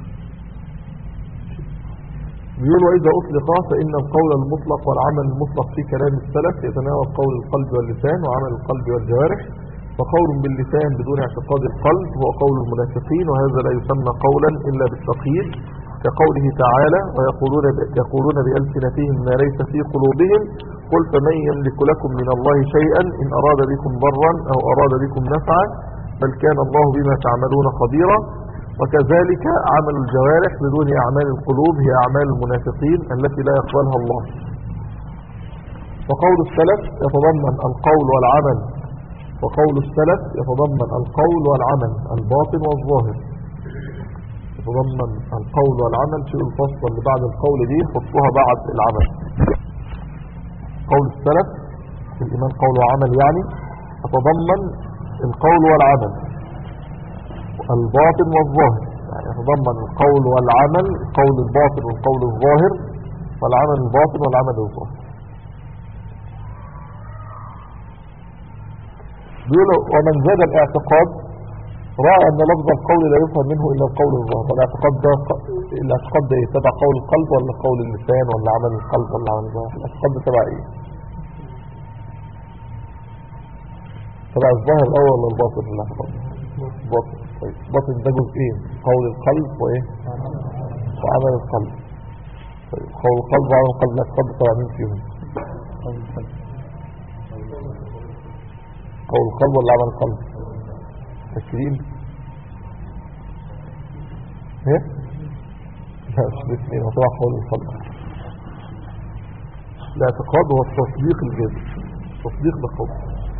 بيقول وإذا أطلق فإن القول المطلق والعمل المطلق في كلام السلف يتناول قول القلب واللسان وعمل القلب والجوارح فقول باللسان بدون اعتقاد القلب هو قول المنافقين وهذا لا يسمى قولا إلا بالتقييد كقوله تعالى ويقولون يقولون بألسنتهم ما ليس في قلوبهم قل فمن يملك لكم من الله شيئا إن أراد بكم ضرا أو أراد بكم نفعا بل كان الله بما تعملون خبيرا وكذلك عمل الجوارح بدون أعمال القلوب هي أعمال المنافقين التي لا يقبلها الله وقول السلف يتضمن القول والعمل وقول السلف يتضمن القول والعمل الباطن والظاهر يتضمن القول والعمل شيء الفصل اللي بعد القول دي خصوها بعد العمل قول السلف الإيمان قول وعمل يعني يتضمن القول والعمل الباطن والظاهر يعني يتضمن القول والعمل القول الباطن والقول الظاهر والعمل الباطن والعمل الظاهر بيقول ومن زاد الاعتقاد رأى أن لفظ القول لا يفهم منه إلا القول الظاهر والاعتقاد ده الاعتقاد ده إيه؟ تبع قول القلب ولا قول اللسان ولا عمل القلب ولا عمل الظاهر الاعتقاد ده تبع ايه تبع الظاهر الأول ولا الباطن الاعتقاد باطن طيب باطن ده جزئين قول القلب وايه وعمل القلب طيب قول القلب وعمل القلب الاعتقاد ده تبع مين فيهم قول القلب ولا عمل القلب تكريم ايه لا مش الاثنين هو طبعا قول القلب الاعتقاد هو التصديق الجازم تصديق بالقول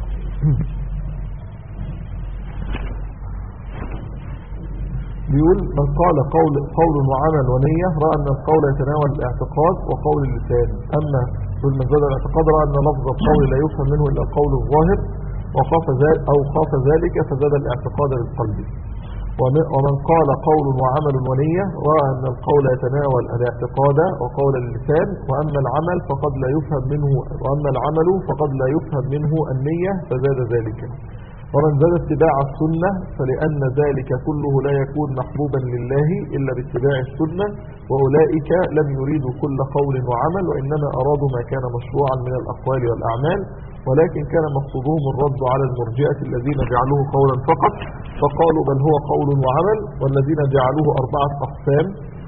بيقول من قال قول قول وعمل ونية رأى أن القول يتناول الاعتقاد وقول اللسان أما يقول من زاد الاعتقاد رأى أن لفظ القول لا يفهم منه إلا القول الظاهر وخاف ذلك أو خاف ذلك فزاد الاعتقاد بالقلب ومن- ومن قال قول وعمل ونية رأى أن القول يتناول الاعتقاد وقول اللسان وأما العمل فقد لا يفهم منه وأما العمل فقد لا يفهم منه النية فزاد ذلك ومن زاد اتباع السنة فلأن ذلك كله لا يكون محبوبا لله إلا باتباع السنة وأولئك لم يريدوا كل قول وعمل وإنما أرادوا ما كان مشروعا من الأقوال والأعمال ولكن كان مقصودهم الرد على المرجئة الذين جعلوه قولا فقط فقالوا بل هو قول وعمل والذين جعلوه أربعة أقسام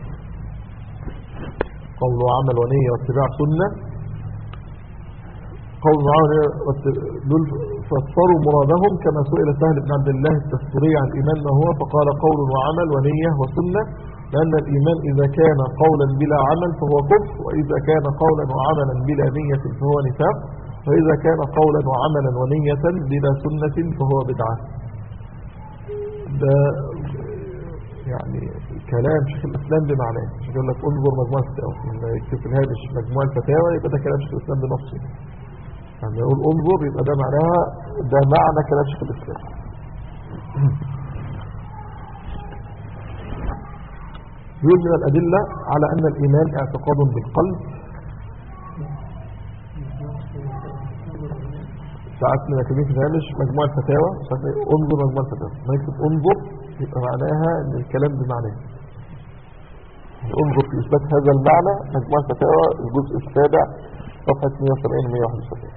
قول وعمل ونية واتباع سنة قول وعمل وات- دول فسروا مرادهم كما سئل سهل بن عبد الله التستري عن الإيمان ما هو فقال قول وعمل ونية وسنة لأن الإيمان إذا كان قولا بلا عمل فهو كفر وإذا كان قولا وعملا بلا نية فهو نفاق وإذا كان قولا وعملا ونية بلا سنة فهو بدعة ده يعني كلام شيخ الإسلام بمعناه مش يقول لك انظر مجموعة الفتاوى لما يكتب في الهامش مجموعة الفتاوى يبقى ده كلام شيخ الإسلام بنفسه لما يقول انظر يبقى ده معناها ده معنى كلام شيخ الإسلام يقول من الأدلة على أن الإيمان اعتقاد بالقلب ساعات من كلمة في الهامش مجموعة فتاوى ساعات انظر مجموعة فتاوى ما يكتب انظر يبقى معناها ان الكلام بمعنى انظر في اثبات هذا المعنى مجموعة فتاوى الجزء السابع صفحة 170 171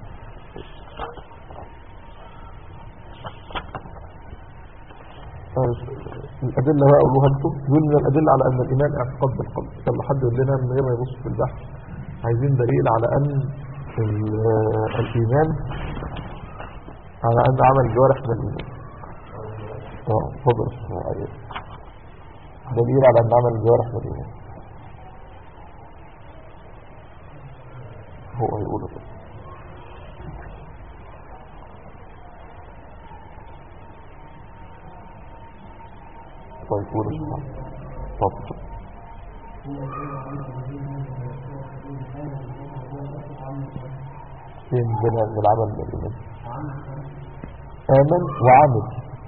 الأدلة بقى أقولوها أنتم يقول من الأدلة على أن الإيمان اعتقاد بالقلب يلا حد يقول لنا من غير ما يبص في البحث عايزين دليل على أن ال- الإيمان على أن عمل الجوارح من الإيمان اه فضل أيوه. دليل على أن عمل الجوارح من الإيمان هو هيقول كده طيب قول يا شيخ. اتفضل فين بين العمل من الإيمان آمن وعمل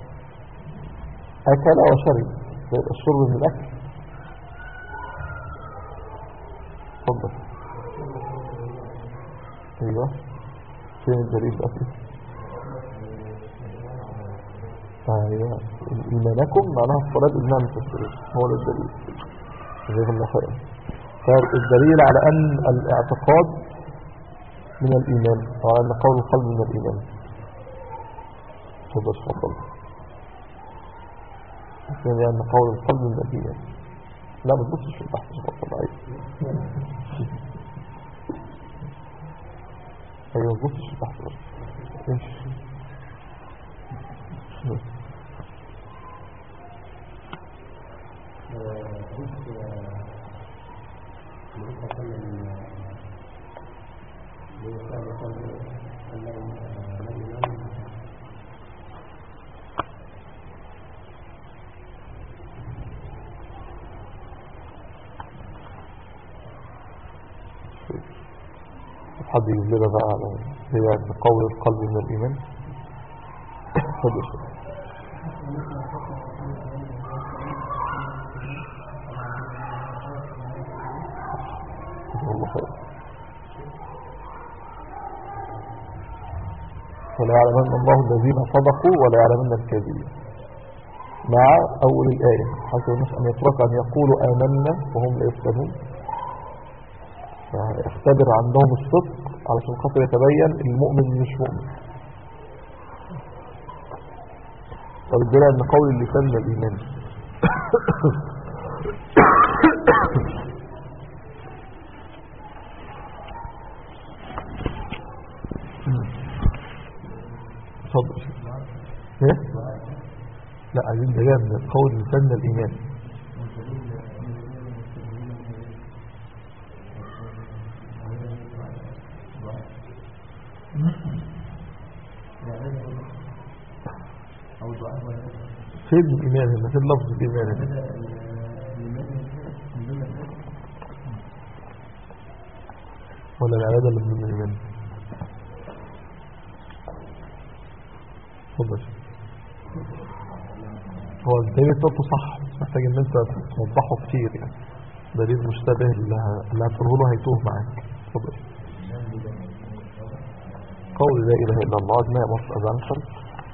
أكل وشرب يبقى الشرب من الأكل اتفضل ايوه فين الدليل بقى فيه ايوه ايمانكم معناها الصلاه بالايمان التفسير هو ده الدليل جزاكم الله خيرا فالدليل على ان الاعتقاد من الايمان وعلى ان قول القلب من الايمان تفضل تفضل يعني ان قول القلب من الايمان لا ما تبصش في البحث تفضل عايز ايوه ما تبصش في البحث بس ايش حد يجيب لنا بقى على هي أن قول القلب من الإيمان خد يا شيخ. جزاكم الله خير ولا يعلمن الله الذين صدقوا ولا يعلمن الكاذبين مع أول الآية حسب الناس أن يترك أن يقولوا آمنا وهم لا يفتنون فاختبر عندهم الصدق علشان خاطر يتبين المؤمن مش مؤمن فبالدليل أن قول اللسان من الإيمان اتفضل ايه لا عايزين دليل من قول اللسان من الإيمان فين الإيمان هنا فين لفظ الإيمان هنا ولا العبادة اللي من الإيمان تفضل هو الدليل بتاعته صح بس محتاج ان انت توضحه كتير يعني دليل مشتبه اللي ه- اللي هتقوله له هيتوه معاك اتفضل قول لا اله الا الله ما مصر اذان خلف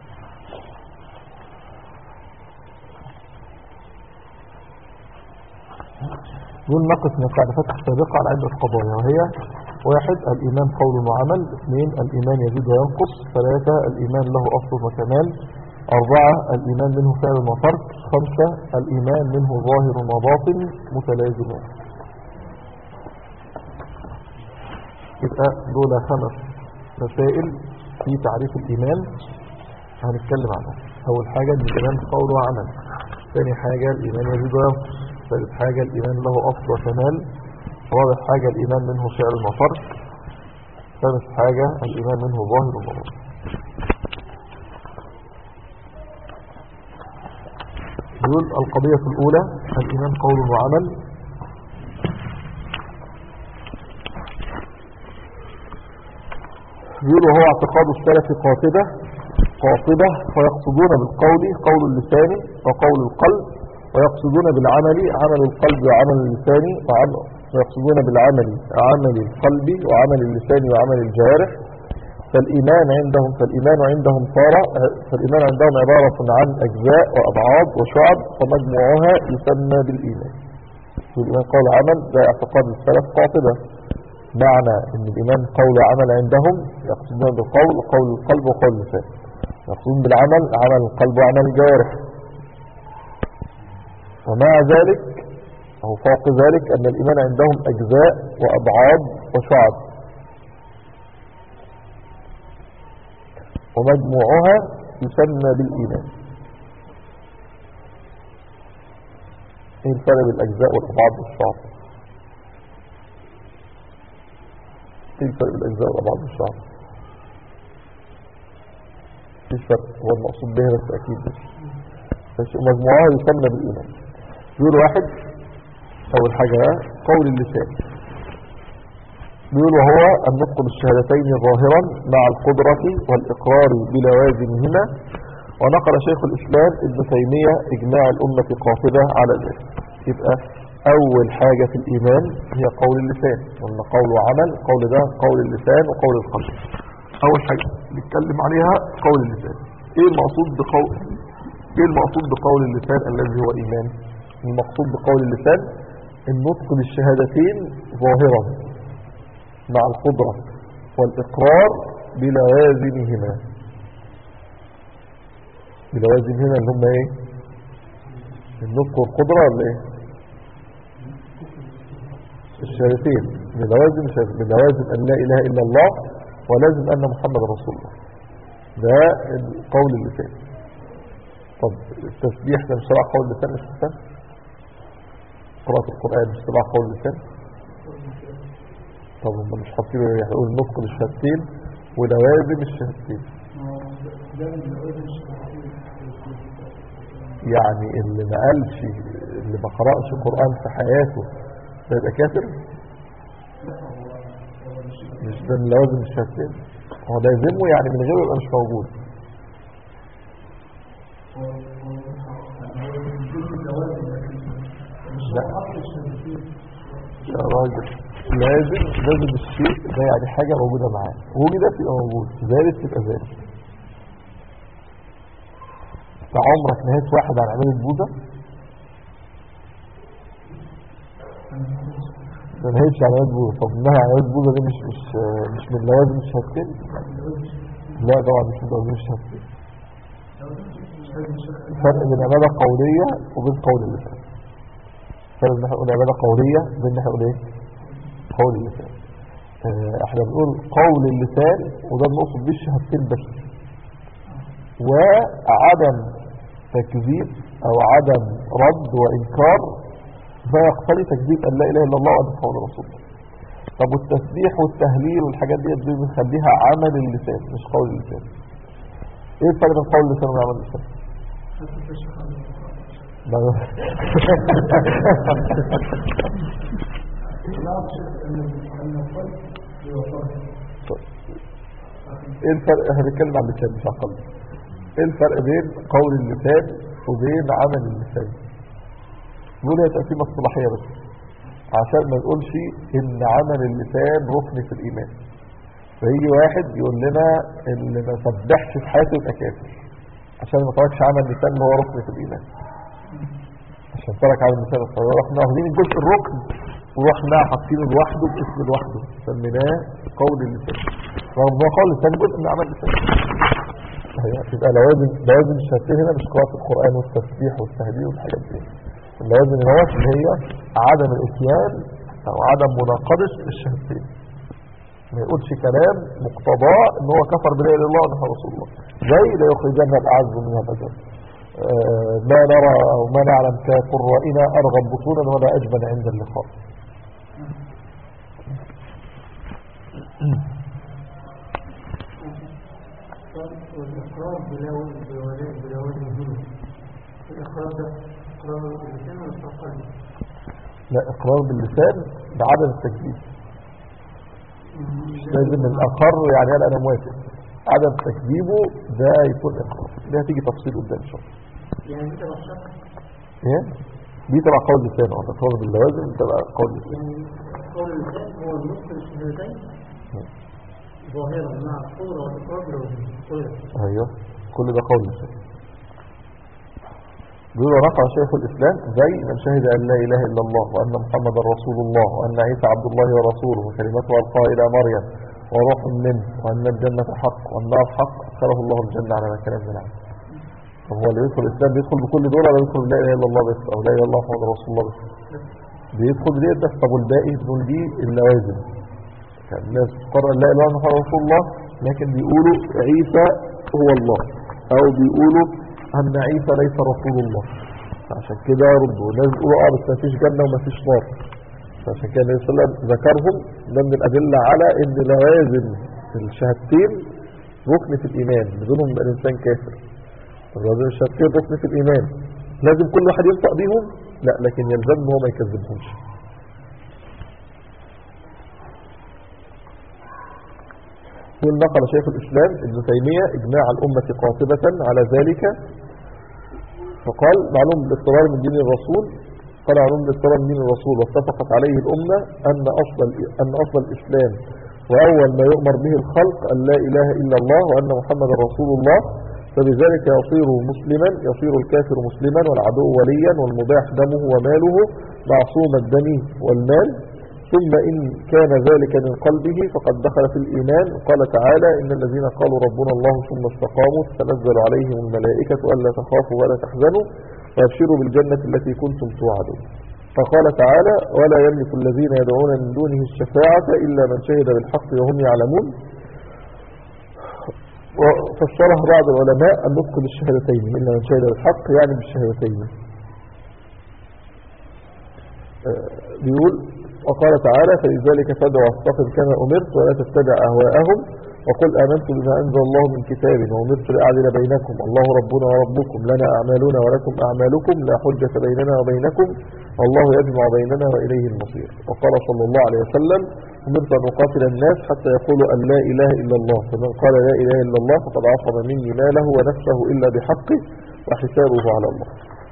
دول نقص من التعريفات السابقة على عدة قضايا وهي واحد الإيمان قول وعمل اثنين الإيمان يزيد وينقص ثلاثة الإيمان له أصل وكمال أربعة الإيمان منه فعل وترك خمسة الإيمان منه ظاهر وباطن متلازمان يبقى دول خمس مسائل في تعريف الإيمان هنتكلم عنها أول حاجة إن الإيمان قول وعمل ثاني حاجة الإيمان يزيد وينقص ثالث حاجة الإيمان له أصل وكمال رابع حاجة الإيمان منه فعل وترك خامس حاجة الإيمان منه ظاهر وباطن يقول القضية الأولى الإيمان قول وعمل يقول وهو اعتقاد السلف قاطبة قاطبة فيقصدون بالقول قول اللسان وقول القلب ويقصدون بالعمل عمل القلب وعمل اللسان وعمل ويقصدون بالعمل عمل القلب وعمل اللسان وعمل الجوارح فالإيمان عندهم فالإيمان عندهم صار فالإيمان عندهم عبارة عن أجزاء وأبعاد وشعب ومجموعها يسمى بالإيمان والإيمان قول عمل ده اعتقاد السلف قاطبة معنى أن الإيمان قول عمل عندهم يقصدون بالقول قول القلب وقول اللسان يقصدون بالعمل عمل القلب وعمل الجوارح ومع ذلك أو فوق ذلك أن الإيمان عندهم أجزاء وأبعاد وشعب ومجموعها يسمى بالإيمان ايه الفرق بين الأجزاء والأبعاد والشعب ايه الفرق بين الأجزاء والأبعاد والشعب في فرق هو المقصود به بس أكيد بس مجموعها يسمى بالإيمان يقول واحد أول حاجة قول اللسان بيقول وهو النطق بالشهادتين ظاهرا مع القدرة والإقرار بلوازمهما ونقل شيخ الإسلام ابن تيمية إجماع الأمة قاطبة على ذلك يبقى أول حاجة في الإيمان هي قول اللسان قلنا قول وعمل قول ده قول اللسان وقول القلب أول حاجة نتكلم عليها قول اللسان إيه المقصود بقول إيه المقصود بقول اللسان الذي هو إيمان المقصود بقول اللسان النطق بالشهادتين ظاهرا مع القدرة والإقرار بلوازمهما بلوازمهما اللي هم ايه النطق والقدرة ولا ايه الشهادتين بلوازم بلوازم أن لا إله إلا الله ولازم أن محمد رسول الله ده قول اللسان طب التسبيح ده مش تبع قول اللسان مش لسان قراءة القرآن مش تبع قول اللسان طب هم مش حاطين هيقول نطق بالشهادتين ولوازم الشهادتين يعني اللي ما قالش اللي ما قرأش قرآن في حياته ده يبقى كافر مش ده من لوازم الشهادتين هو لازمه يعني من غيره يبقى مش موجود لا يا راجل لازم لازم الشيء ده يعني حاجة موجودة معاه وجدت يبقى موجود زالت تبقى زالت فعمرك نهيت واحد عن عمل البوذا ما نهيتش عن عمل البوذا طب النهي عن عمل البوذا دي مش مش مش من لوازم الشهادتين لا طبعا مش من لوازم الشهادتين الفرق بين عبادة قولية وبين قول اللسان الفرق بين احنا نقول عبادة قولية وبين احنا نقول ايه قول اللسان اه احنا بنقول قول اللسان وده بنقصد بيه الشهادتين بس وعدم تكذيب او عدم رد وانكار فيقتضي تكذيب ان لا اله الا الله وان قول رسول الله طب والتسبيح والتهليل والحاجات دي دي بنخليها عمل اللسان مش قول اللسان ايه الفرق بين قول اللسان وعمل اللسان ايه الفرق احنا بنتكلم عن اللسان مش عن القلب ايه الفرق بين قول اللسان وبين عمل اللسان نقول هي تقسيمه اصطلاحيه بس عشان ما نقولش ان عمل اللسان ركن في الايمان فيجي واحد يقول لنا اللي ما سبحش في حياته يبقى كافر عشان ما تركش عمل اللسان اللي هو ركن في الايمان عشان ترك عمل اللسان رحنا واخدين الجزء الركن ورحنا حاطينه لوحده باسم لوحده سميناه قول اللسان رغم هو قول اللسان جزء من عمل اللسان يبقى لوازم لوازم الشهادتين هنا مش قراءة القرآن والتسبيح والتهديد والحاجات دي اللوازم هنا اللي هي عدم الاتيان او عدم مناقضة الشهادتين ما يقولش كلام مقتضاه ان هو كفر بلا اله الا الله وانه رسول الله زي لا يخرجن الاعز منها الاجل آه ما نرى او ما نعلم كقرائنا ارغب بطونا ولا اجبن عند اللقاء والإقرار بلوازم الظلم الإقرار ده لا إقرار باللسان بعدم التكذيب لازم الأقر يعني قال أنا موافق عدم تكذيبه ده يكون إقرار ده هتيجي تفصيل قدام إن شاء الله يعني انت بشرط إيه؟ دي تبع قول لسان اه تقرار باللوازم تبع قول لسان يعني قول اللسان هو النص للشهادتين ظاهرا مع القدرة والإقرار بالوزن قدرة ايوه كل ده قول لسان بيقول ورفع شيخ الإسلام زي من شهد أن لا إله إلا الله وأن محمد رسول الله وأن عيسى عبد الله ورسوله وكلمته ألقاها إلى مريم وروح منه وأن الجنة حق والنار حق أدخله الله الجنة على ما كان من العمل طب هو اللي يدخل الإسلام بيدخل بكل دول ولا يدخل لا إله إلا الله بس أو لا إله إلا الله محمد رسول الله بس بيدخل دي بس طب والباقي دول دي اللوازم كان الناس تقرر لا إله إلا الله محمد رسول الله لكن بيقولوا عيسى هو الله أو بيقولوا أن عيسى ليس رسول الله عشان كده ردوا الناس بيقولوا اه بس مفيش جنة ومفيش نار فعشان كده النبي صلى الله عليه وسلم ذكرهم ده من الأدلة على إن لوازم الشهادتين ركن في الإيمان بدونهم يبقى الإنسان كافر لازم الشهادتين ركن في الإيمان لازم كل واحد ينطق بيهم لا لكن يلزم ان هو ما يكذبهمش يقول نقل شيخ الإسلام ابن تيمية إجماع الأمة قاطبة على ذلك فقال معلوم بالاضطرار من دين الرسول قال معلوم بالاضطرار من دين الرسول واتفقت عليه الأمة أن أصل, أن أصل الإسلام وأول ما يؤمر به الخلق أن لا إله إلا الله وأن محمد رسول الله فبذلك يصير مسلما يصير الكافر مسلما والعدو وليا والمباح دمه وماله معصوم الدم والمال ثم إن كان ذلك من قلبه فقد دخل في الإيمان قال تعالى إن الذين قالوا ربنا الله ثم استقاموا تتنزل عليهم الملائكة ألا تخافوا ولا تحزنوا وابشروا بالجنة التي كنتم توعدون فقال تعالى ولا يملك الذين يدعون من دونه الشفاعة إلا من شهد بالحق وهم يعلمون وفسرها بعض العلماء النطق بالشهادتين إلا من شهد بالحق يعني بالشهادتين بيقول وقال تعالى فلذلك فادع واستقم كما أمرت ولا تتبع أهواءهم وقل آمنت بما أنزل الله من كتاب وأمرت لأعدل بينكم الله ربنا وربكم لنا أعمالنا ولكم أعمالكم لا حجة بيننا وبينكم والله يجمع بيننا وإليه المصير وقال صلى الله عليه وسلم أمرت أن أقاتل الناس حتى يقولوا أن لا إله إلا الله فمن قال لا إله إلا الله فقد عصم مني ماله ونفسه إلا بحقه وحسابه على الله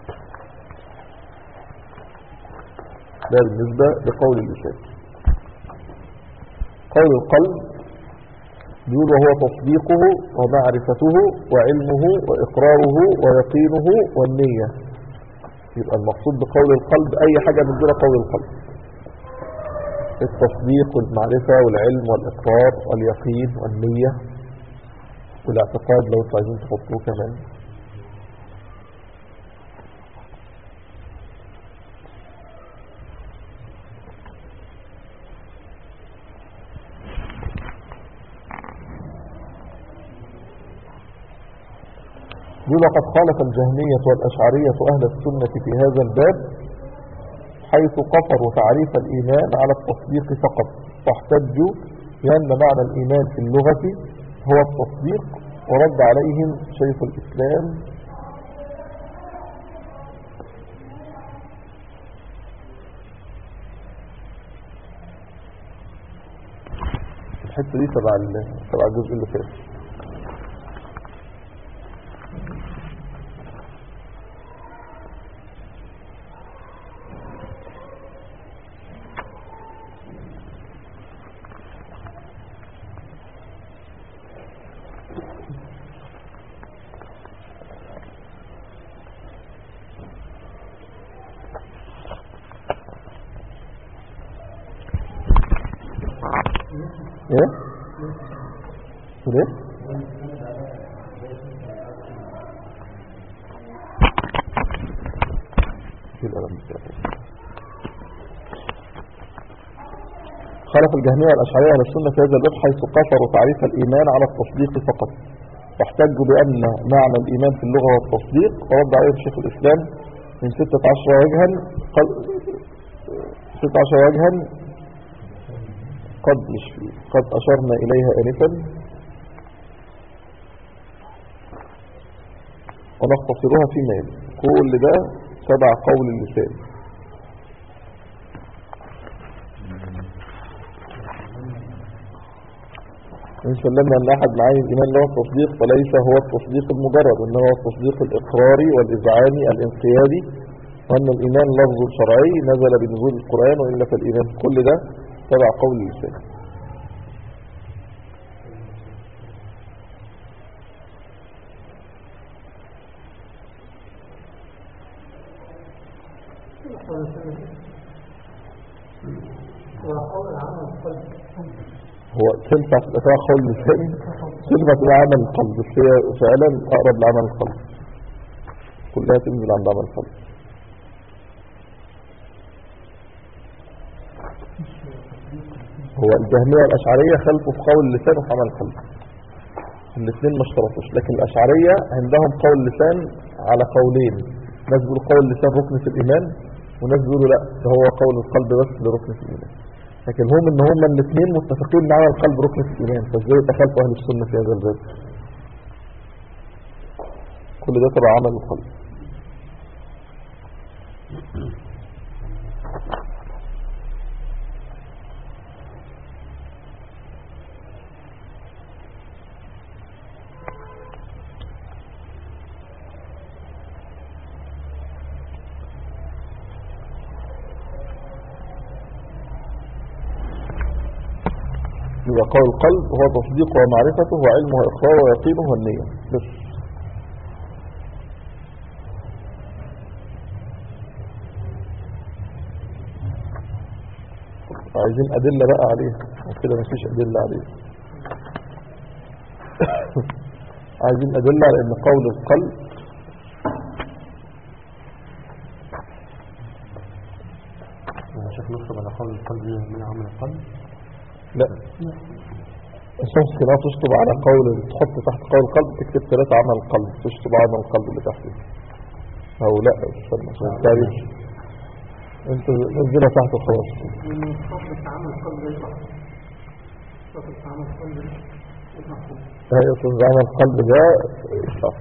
ده بالنسبة لقول اللسان قول القلب بيقول وهو تصديقه ومعرفته وعلمه وإقراره ويقينه والنية يبقى المقصود بقول القلب أي حاجة من دون قول القلب التصديق والمعرفة والعلم والإقرار واليقين والنية والاعتقاد لو انتوا عايزين تحطوه كمان يقول قد خالف الجهمية والأشعرية أهل السنة في هذا الباب حيث قصروا تعريف الإيمان على التصديق فقط واحتجوا بأن معنى الإيمان في اللغة هو التصديق ورد عليهم شيخ الإسلام الحتة دي تبع تبع الجزء اللي فات ايه ليه خالف الجهمية والأشعرية على السنة في هذا الباب حيث قصروا تعريف الإيمان على التصديق فقط واحتجوا بأن معنى الإيمان في اللغة هو التصديق ورد عليه شيخ الإسلام من 16 وجها قد 16 وجها قد مش فيه قد أشرنا إليها آنفا ونختصرها فيما يلي كل ده تبع قول اللسان إن سلمنا أن أحد معاني الإيمان له التصديق فليس هو التصديق المجرد إنما هو التصديق الإقراري والإذعاني الانقيادي وأن الإيمان لفظ شرعي نزل بنزول القرآن وإلا فالإيمان كل ده تبع قول اللسان وقول العمل القلب هو تنفع تبقى تبع قول اللسان تنفع تبقى عمل القلب بس هي فعلا أقرب لعمل القلب كلها تنزل عند عمل القلب هو الجهمية والأشعرية خلفوا في قول اللسان وفي عمل القلب الاثنين ما اشترطوش لكن الأشعرية عندهم قول اللسان على قولين ناس بيقولوا قول اللسان ركن في الإيمان وناس بيقولوا لا ده هو قول القلب بس اللي ركن في الإيمان لكن هم ان هم الاثنين متفقين ان عمل القلب ركن في الإيمان فازاي تخالفوا أهل السنة في هذا الباب كل ده تبع عمل القلب يبقى قول القلب هو تصديقه ومعرفته وعلمه وإقراره ويقينه والنية بس عايزين أدلة بقى عليه وكده مفيش أدلة عليه عايزين أدلة على أن قول القلب شيخ نكتب على قول القلب من عمل القلب لا بس ممكن اه تشطب على قول تحط تحت قول القلب تكتب ثلاثة عمل القلب تشطب عمل القلب اللي تحت او لا استنى عشان التاريخ انت نزلها تحت وخلاص من صفة عمل القلب يطلع صفة عمل القلب يطلع فوق هي تنزل عمل القلب ده صح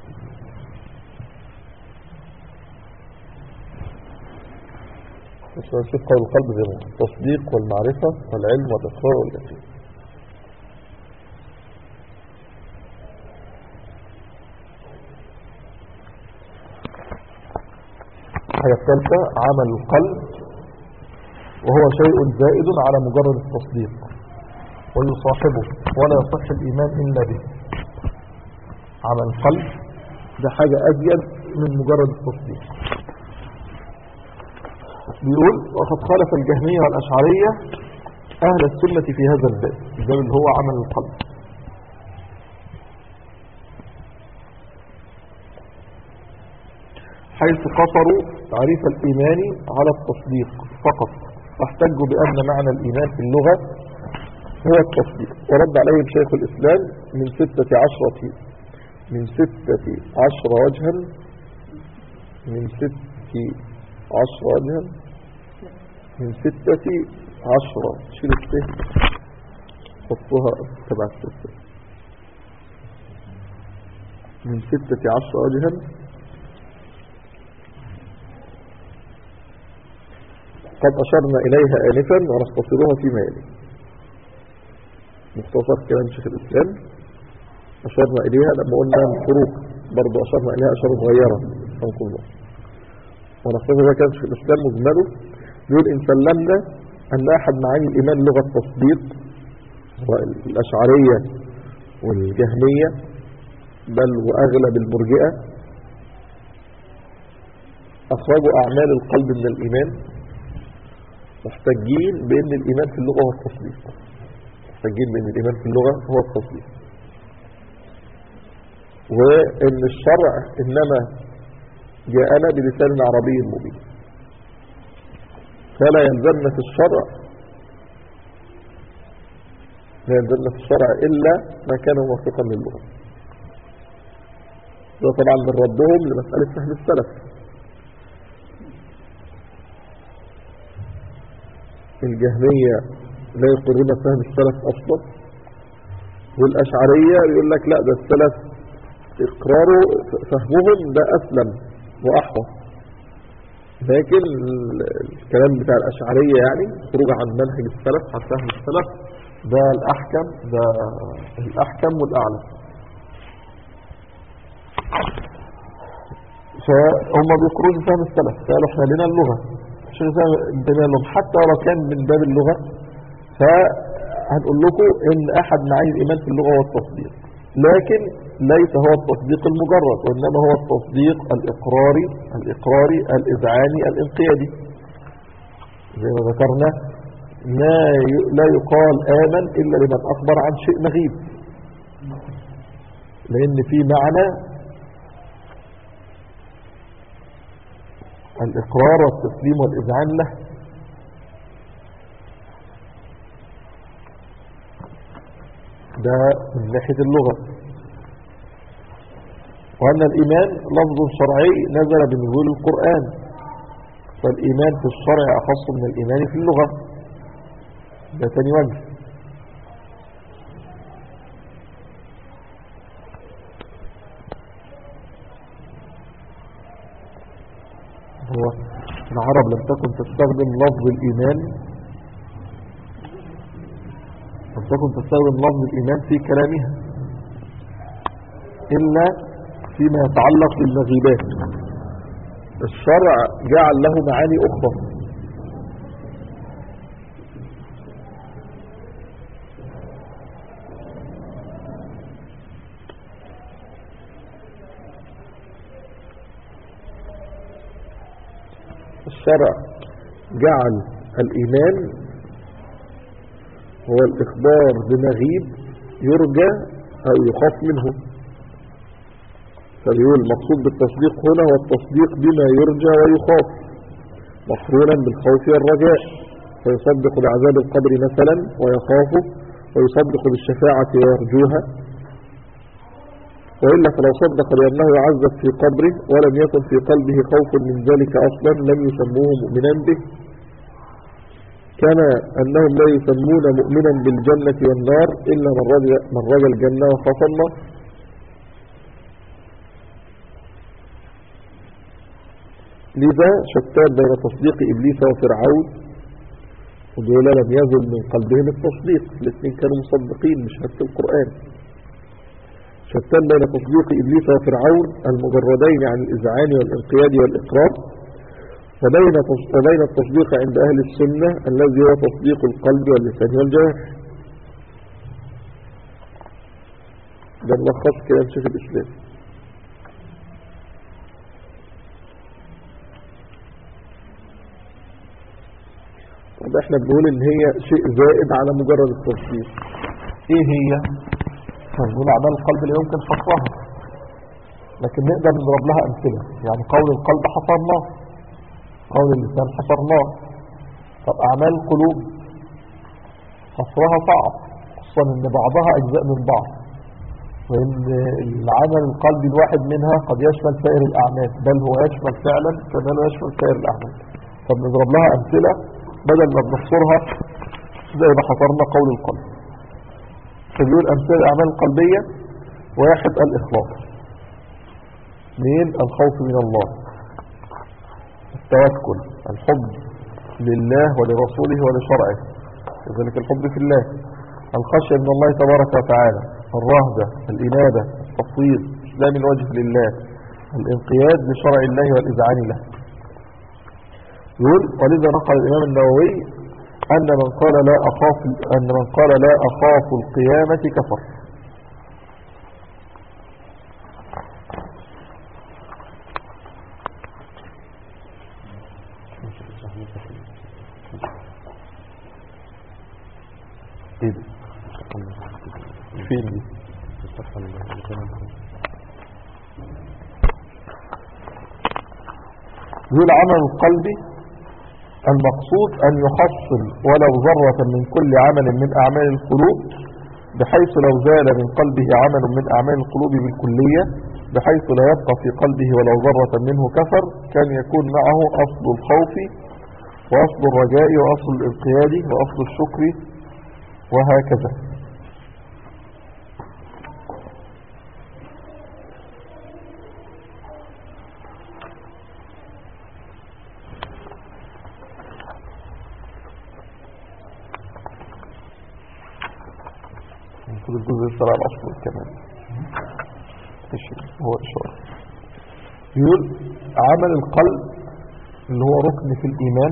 بس نشوف قول القلب زي ما هو. التصديق والمعرفة والعلم والإقرار واليقين الحاجة الثالثة عمل القلب وهو شيء زائد على مجرد التصديق ويصاحبه ولا يصح الإيمان إلا به عمل القلب ده حاجة أزيد من مجرد التصديق بيقول وقد خالف الجهمية والأشعرية أهل السنة في هذا الباب الباب اللي هو عمل القلب حيث قصروا تعريف الإيمان على التصديق فقط واحتجوا بأن معنى الإيمان في اللغة هو التصديق ورد عليهم شيخ الإسلام من ستة عشرة من ستة عشر وجها من ستة عشر وجها من ستة عشرة شيل السه حطها تبع الستة من ستة عشر وجها قد أشرنا إليها آنفا ونختصرها فيما يلي مختصر كلام شيخ الإسلام أشرنا إليها لما قلنا الفروق برضو أشرنا إليها أشار صغيرة رحمكم الله ونختصرها كلام شيخ الإسلام مجمله يقول إن سلمنا أن أحد معاني الإيمان لغة تصديق والأشعرية والجهمية بل وأغلب المرجئة أخرجوا أعمال القلب من الإيمان محتجين بأن الإيمان في اللغة هو التصديق محتجين بأن الإيمان في اللغة هو التصديق وأن الشرع إنما جاءنا بلسان عربي مبين فلا يلزمنا في الشرع لا يلزمنا في الشرع إلا ما كان موافقا للغة ده طبعا من ردهم لمسألة فهم السلف الجهمية لا يقرون فهم السلف أصلا والأشعرية يقول لك لا ده السلف إقراره فهمهم ده أسلم وأحوط لكن ال- الكلام بتاع الأشعرية يعني خروج عن منهج السلف عن فهم السلف ده الأحكم ده الأحكم والأعلى فهم بيخرجوا فهم السلف قالوا احنا لنا اللغة عشان الإسلام انتبه لهم حتى لو كان من باب اللغة فهنقول لكم ان احد معاني الايمان في اللغة هو التصديق لكن ليس هو التصديق المجرد وانما هو التصديق الاقراري الاقراري الاذعاني الانقيادي زي ما ذكرنا لا ي- لا يقال آمن إلا لمن أخبر عن شيء مغيب لأن في معنى الإقرار والتسليم والإذعان له ده من ناحية اللغة وأن الإيمان لفظ شرعي نزل بنزول القرآن فالإيمان في الشرع أخص من الإيمان في اللغة ده تاني وجه هو العرب لم تكن تستخدم لفظ الإيمان لم تكن تستخدم لفظ الإيمان في كلامها إلا فيما يتعلق بالمغيبات الشرع جعل له معاني أخرى الشرع جعل الإيمان هو الإخبار بمغيب يرجى أو يخاف منه فبيقول المقصود بالتصديق هنا هو التصديق بما يرجى ويخاف مقرونا بالخوف والرجاء فيصدق بعذاب القبر مثلا ويخافه ويصدق بالشفاعة ويرجوها وإلا فلو صدق بأنه يعذب في قبره ولم يكن في قلبه خوف من ذلك أصلا لم يسموه مؤمنا به كما أنهم لا يسمون مؤمنا بالجنة والنار إلا من رجى, من رجى الجنة وخاف النار لذا شتان بين تصديق إبليس وفرعون ودول لم يزل من قلبهم التصديق الاثنين كانوا مصدقين مش حتى القرآن شتان بين تصديق إبليس وفرعون المجردين عن الإذعان والانقياد والإقرار وبين تص- وبين التصديق عند أهل السنة الذي هو تصديق القلب واللسان والجوارح ده ملخص كلام شيخ الإسلام طب احنا بنقول ان هي شيء زائد على مجرد التصديق ايه هي فنقول اعمال القلب لا يمكن حصرها لكن نقدر نضرب لها امثله يعني قول القلب حصرناه قول اللسان حصرناه طب اعمال القلوب حصرها صعب خصوصا ان بعضها اجزاء من بعض وان العمل القلبي الواحد منها قد يشمل سائر الاعمال بل هو يشمل فعلا كما لا يشمل سائر الاعمال فبنضرب لها امثله بدل ما بنحصرها زي ما حصرنا قول القلب فبيقول أمثال الأعمال القلبية واحد الإخلاص اثنين الخوف من الله التوكل الحب لله ولرسوله ولشرعه كذلك الحب في الله الخشية من الله تبارك وتعالى الرهبة الإنابة التفويض إسلام الوجه لله الانقياد لشرع الله والإذعان له يقول ولذا نقل الإمام النووي أن من قال لا أخاف أن من قال لا أخاف القيامة كفر ايه ده فين دي يقول عمل القلب المقصود أن يحصل ولو ذرة من كل عمل من أعمال القلوب بحيث لو زال من قلبه عمل من أعمال القلوب بالكلية بحيث لا يبقى في قلبه ولو ذرة منه كفر كان يكون معه أصل الخوف وأصل الرجاء وأصل الانقياد وأصل الشكر وهكذا خد الجزء السابع الأصل كمان هو إشارة يقول عمل القلب اللي هو ركن في الإيمان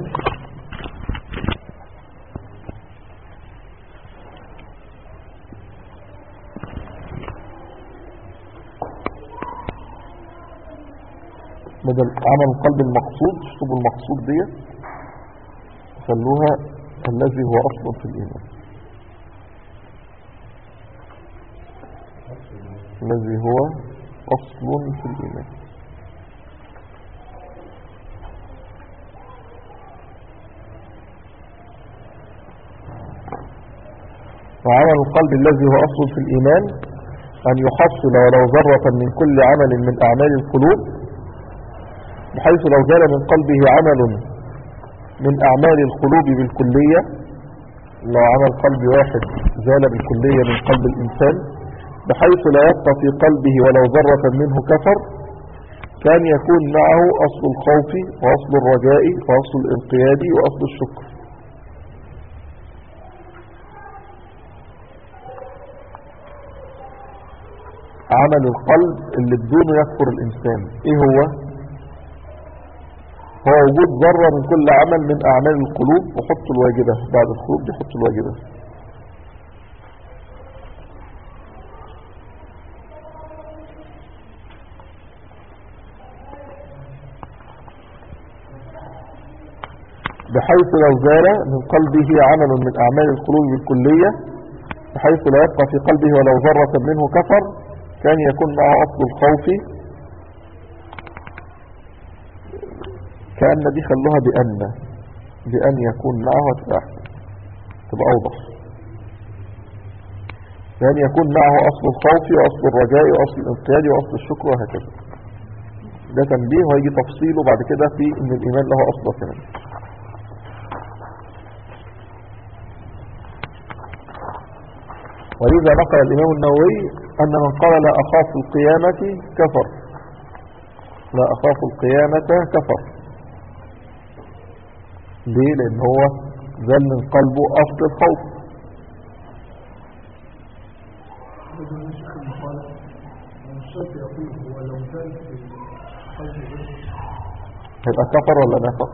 بدل عمل القلب المقصود اشطبوا المقصود دي خلوها الذي هو أصل في الإيمان الذي هو أصل في الإيمان وعمل القلب الذي هو أصل في الإيمان أن يحصل ولو ذرة من كل عمل من أعمال القلوب بحيث لو زال من قلبه عمل من أعمال القلوب بالكلية لو عمل قلب واحد زال بالكلية من قلب الإنسان بحيث لا يبقى في قلبه ولو ذرة منه كفر كان يكون معه أصل الخوف وأصل الرجاء وأصل الانقياد وأصل الشكر عمل القلب اللي بدونه يكفر الإنسان إيه هو هو وجود ذرة من كل عمل من أعمال القلوب وحط الواجبة بعد القلوب بيحط الواجبة بحيث لو زال من قلبه عمل من أعمال القلوب بالكلية بحيث لا يبقى في قلبه ولو ذرة منه كفر كان يكون معه أصل الخوف كأن دي خلوها بأن بأن يكون معه تبقى أحسن تبقى أوضح بأن يكون معه أصل الخوف وأصل الرجاء وأصل الانقياد وأصل الشكر وهكذا ده تنبيه وهيجي تفصيله بعد كده في ان الإيمان له أصل كمان ولذا نقل الإمام النووي أن من قال لا أخاف القيامة كفر لا أخاف القيامة كفر ليه لأن هو زال من قلبه أصل الخوف بدون شك المقال الشرط يقول هو لو زال في قلبه هيبقى كفر ولا نافق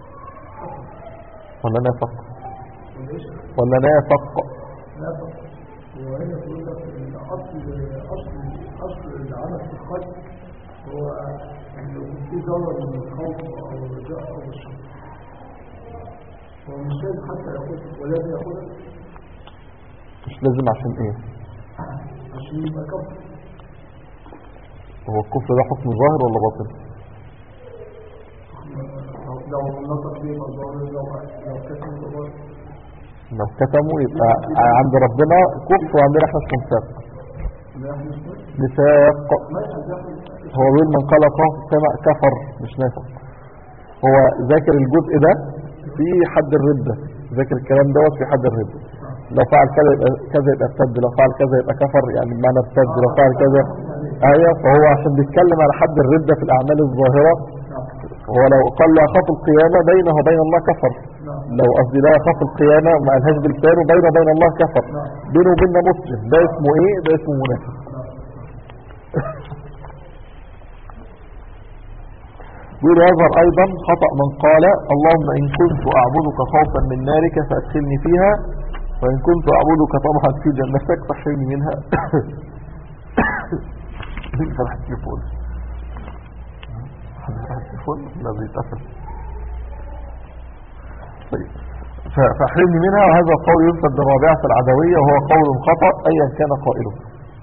ولا نافق وليش ولا نافق نافق وهنا يقول لك ان اصل اصل اصل العمل في القلب هو ان يكون في ذره من الخوف او الرجاء او الشك هو مش لازم حتى ياخد ولازم ياخدها مش لازم عشان ايه عشان يبقى كفر هو الكفر ده حكم ظاهر ولا باطن لو- لو نطق به الظاهر لو لو كتم الظاهر لو كتموا يبقى عند ربنا كفر وعندنا احنا اسمه نفاق لا يحدث نفاق ما يحدث هو بيقول من قال خاف سمع كفر مش نافق هو ذاكر الجزء ده في حد الردة ذاكر الكلام دوت في حد الردة لو فعل كذا يبقى كذا يبقى ارتد لو فعل كذا يبقى كفر يعني بمعنى ارتد لو فعل كذا ايوه فهو عشان بيتكلم على حد الردة في الاعمال الظاهرة هو لو قال لا اخاف القيامة بينه وبين الله كفر لو قصدي لا اخاف القيامة ما قالهاش بلسانه بينه وبين الله كفر بينه وبيننا مسلم ده اسمه ايه ده اسمه منافق يقول يظهر أيضا خطأ من قال اللهم إن كنت أعبدك خوفا من نارك فأدخلني فيها وإن كنت أعبدك طمعا في جنتك فاحرمني منها فتح التليفون فتح التليفون لا بيتقفل طيب ف- فاحرمني منها وهذا القول ينسب بالرابعة العدوية وهو قول خطأ أيا كان قائله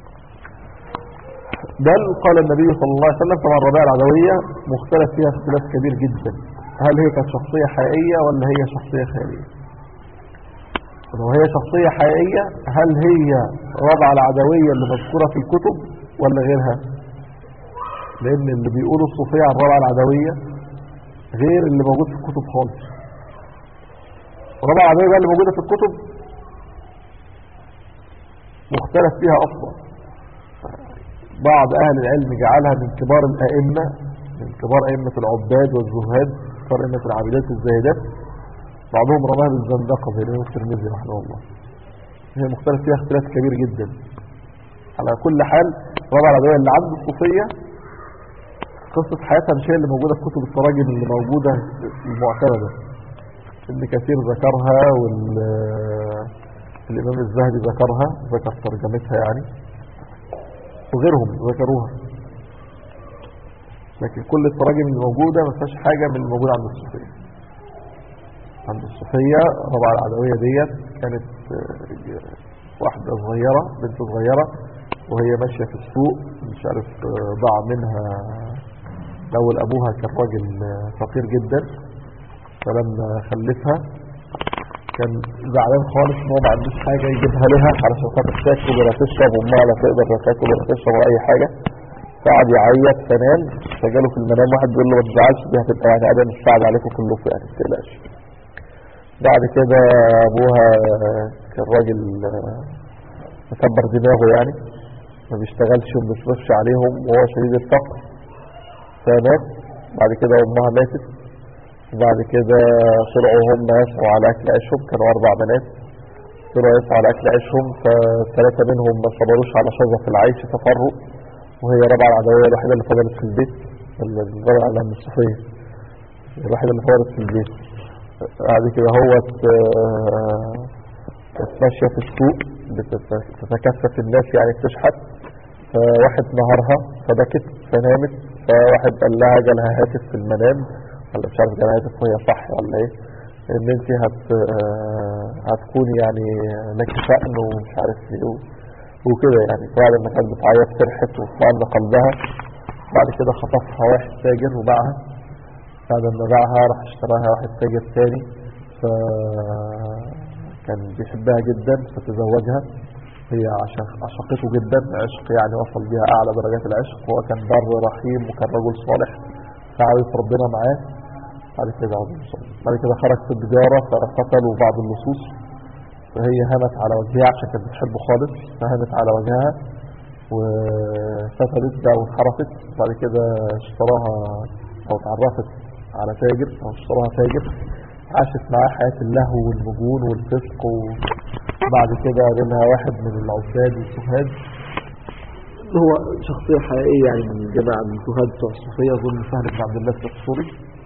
بل قال النبي صلى الله عليه وسلم طبعا الربيع العدوية مختلف فيها اختلاف كبير جدا هل هي كانت شخصية حقيقية ولا هي شخصية خيالية لو هي شخصية حقيقية هل هي ربع العدوية اللي مذكورة في الكتب ولا غيرها لان اللي بيقولوا الصوفية عن الربع العدوية غير اللي موجود في الكتب خالص الربع العدوية بقى اللي موجودة في الكتب مختلف فيها اصلا بعض أهل العلم جعلها من كبار الأئمة من كبار أئمة العباد والزهاد كبار أئمة العابدات والزاهدات بعضهم رماها بالزندقة زي الإمام الترمذي رحمه الله هي مختلف فيها اختلاف كبير جدا على كل حال الرابعة العدوية اللي عنده الصوفية قصة حياتها مش هي اللي موجودة في كتب التراجم اللي موجودة المعتمدة ابن كثير ذكرها والإمام الزهري ذكرها ذكر ترجمتها يعني وغيرهم ذكروها لكن كل التراجم اللي موجودة ما فيهاش حاجة من اللي موجودة عند الصوفية عند الصوفية الرابعة العدوية ديت كانت آه، واحدة صغيرة بنت صغيرة وهي ماشية في السوق مش عارف آه، ضاع منها الأول أبوها كان راجل آه، فقير جدا فلما خلفها كان زعلان خالص ان هو ما عندوش حاجة يجيبها لها علشان خاطر تاكل ولا تشرب وامها لا تقدر لا تاكل ولا تشرب ولا أي حاجة فقعد يعيط فنام فجاله في المنام واحد بيقول له ما تزعلش دي هتبقى يعني ادم السعد عليكم كلكم يعني ما تقلقش بعد كده ابوها كان راجل آه، مكبر دماغه يعني ما بيشتغلش وما بيصرفش عليهم وهو شديد الفقر فمات بعد كده امها ماتت وبعد كده طلعوا هم يسعوا على اكل عيشهم كانوا اربع بنات طلعوا يسعوا على اكل عيشهم فثلاثه منهم ما صبروش على شظف العيش تفرق وهي رابعه العدويه الوحيده اللي فضلت في البيت الرابعه اللي عند الصوفيه الوحيده اللي فضلت في البيت بعد كده هو كانت ماشيه في السوق بتت- تتكثف الناس يعني بتشحت فواحد نهارها فبكت فنامت فواحد قال لها جالها هاتف في المنام ولا مش عارف جالها هاتف وهي صح ولا ايه ان انت هت آه، هتكوني يعني لك شأن ومش عارف ايه و- وكده يعني بعد ما كانت بتعيط فرحت وطمأن قلبها بعد كده خطفها واحد تاجر وباعها بعد ما باعها راح اشتراها واحد تاجر تاني فكان بيحبها جدا فتزوجها هي عشق عشقته جدا عشق يعني وصل بها اعلى درجات العشق وهو كان بر رحيم وكان رجل صالح فعاوز ربنا معاه بعد كده عاوز يوصل. بعد كده خرج في التجارة فقتلوا بعض اللصوص فهي هامت على وجهها عشان كانت بتحبه خالص فهامت على وجهها وسافرت بقى وانحرفت بعد كده اشتراها او اتعرفت على تاجر او اشتراها تاجر عاشت معاه حياة اللهو والمجون والفسق وبعد كده قابلها واحد من العباد والسهاد هو شخصية حقيقية يعني من جماعة من السهاد بتوع الصوفية أظن سهل بن عبد الله التقصري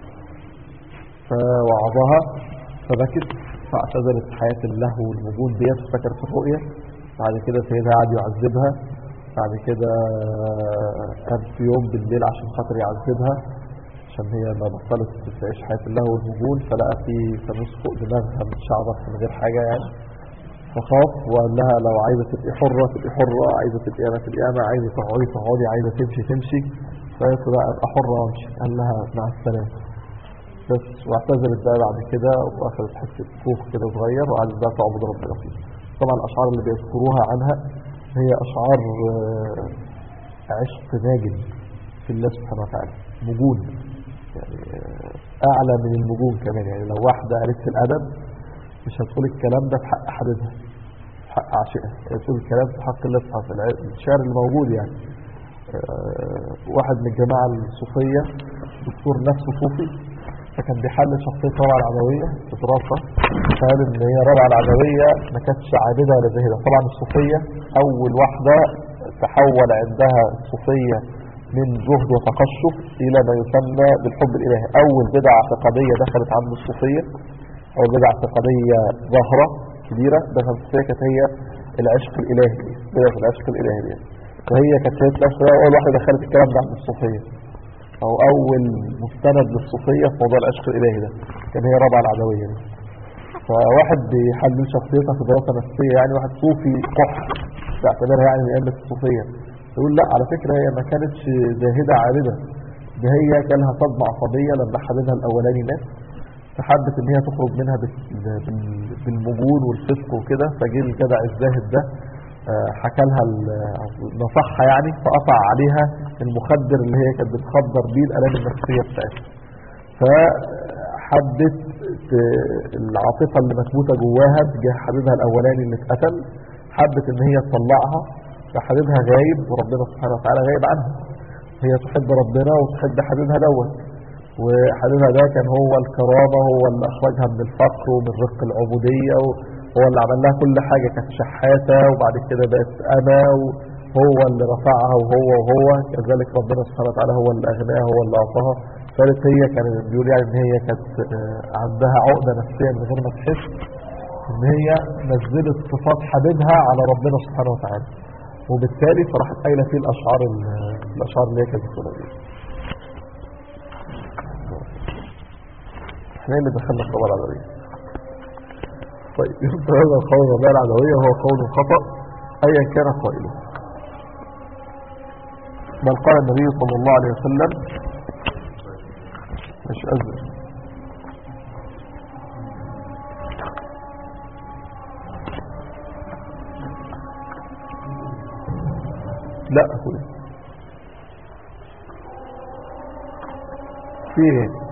فوعظها فبكت فاعتزلت حياة اللهو والمجون ديت وافتكرت الرؤية بعد كده سيدها قعد يعذبها بعد كده كان في يوم بالليل عشان خاطر يعذبها عشان هي ما بطلت تعيش حياة اللهو والمجون فلقى في فانوس فوق دماغها متشعبط من غير حاجة يعني فخاف وقال لها لو عايزة تبقي حرة تبقي حرة عايزة تبقي أنا تبقي أنا عايزة تقعدي تقعدي عايزة تمشي تمشي فقالت له لا أبقى حرة وامشي قال لها مع السلامة بس واعتزلت بقى بعد كده واخذت حته كوخ كده صغير وقعدت بقى تعبد ربنا فيه طبعا الاشعار اللي بيذكروها عنها هي اشعار آه، عشق ناجم في الله سبحانه وتعالى مجون يعني آه، اعلى من المجون كمان يعني لو واحده قالت في الادب مش هتقول الكلام ده في حق حبيبها في حق عاشقها هي تقول الكلام في حق الله سبحانه وتعالى الشعر اللي موجود يعني آه، واحد من الجماعه الصوفيه دكتور نفسه صوفي فكان بيحلل شخصية رابعة العدوية في دراسة فقال ان هي رابعة العدوية ما كانتش عابدة ولا زاهدة طبعا الصوفية اول واحدة تحول عندها الصوفية من زهد وتقشف الى ما يسمى بالحب الالهي اول بدعة اعتقادية دخلت عند الصوفية اول بدعة اعتقادية ظاهرة كبيرة دخلت الصوفية كانت هي العشق الالهي بدعة العشق الالهي دي فهي كانت هي نفس اول واحدة دخلت الكلام ده عند الصوفية او اول مستند للصوفية في موضوع العشق الالهي ده كان هي رابعة العدوية دي فواحد بيحلل شخصيتها في دراسة نفسية يعني واحد صوفي قح بيعتبرها يعني من أئمة الصوفية يقول لا على فكرة هي ما كانتش زاهدة عابدة ده هي كان لها صدمة عصبية لما حبيبها الأولاني مات فحبت ان هي تخرج منها بال- بال- بالمجون والفسق وكده فجه الجدع الزاهد ده آه، حكى لها ال- أو نصحها يعني فقطع عليها المخدر اللي هي كانت بتخدر بيه الالام النفسيه بتاعتها فحبت ت- العاطفه اللي مكبوته جواها تجاه حبيبها الاولاني اللي اتقتل حبت ان هي تطلعها فحبيبها غايب وربنا سبحانه وتعالى غايب عنها هي تحب ربنا وتحب حبيبها دوت وحبيبها ده كان هو الكرامة هو اللي أخرجها من الفقر ومن رق العبودية و- هو اللي عمل لها كل حاجة كانت شحاتة وبعد كده بقت أنا وهو اللي رفعها وهو وهو كذلك ربنا سبحانه وتعالى هو اللي أغناها هو اللي أعطاها ثالث هي كان بيقول يعني إن هي كانت آه، عندها عقدة نفسية من غير ما تحس إن هي نزلت صفات حبيبها على ربنا سبحانه وتعالى وبالتالي فراحت قايلة فيه الأشعار ال- الأشعار اللي هي كانت بتقولها دي احنا اللي دخلنا في طبعا العدوية طيب يبقى هذا القول الرباع العدوية هو قول خطأ أيا كان قائله بل قال النبي صلى الله عليه وسلم مش أزل لا أخوي في ايه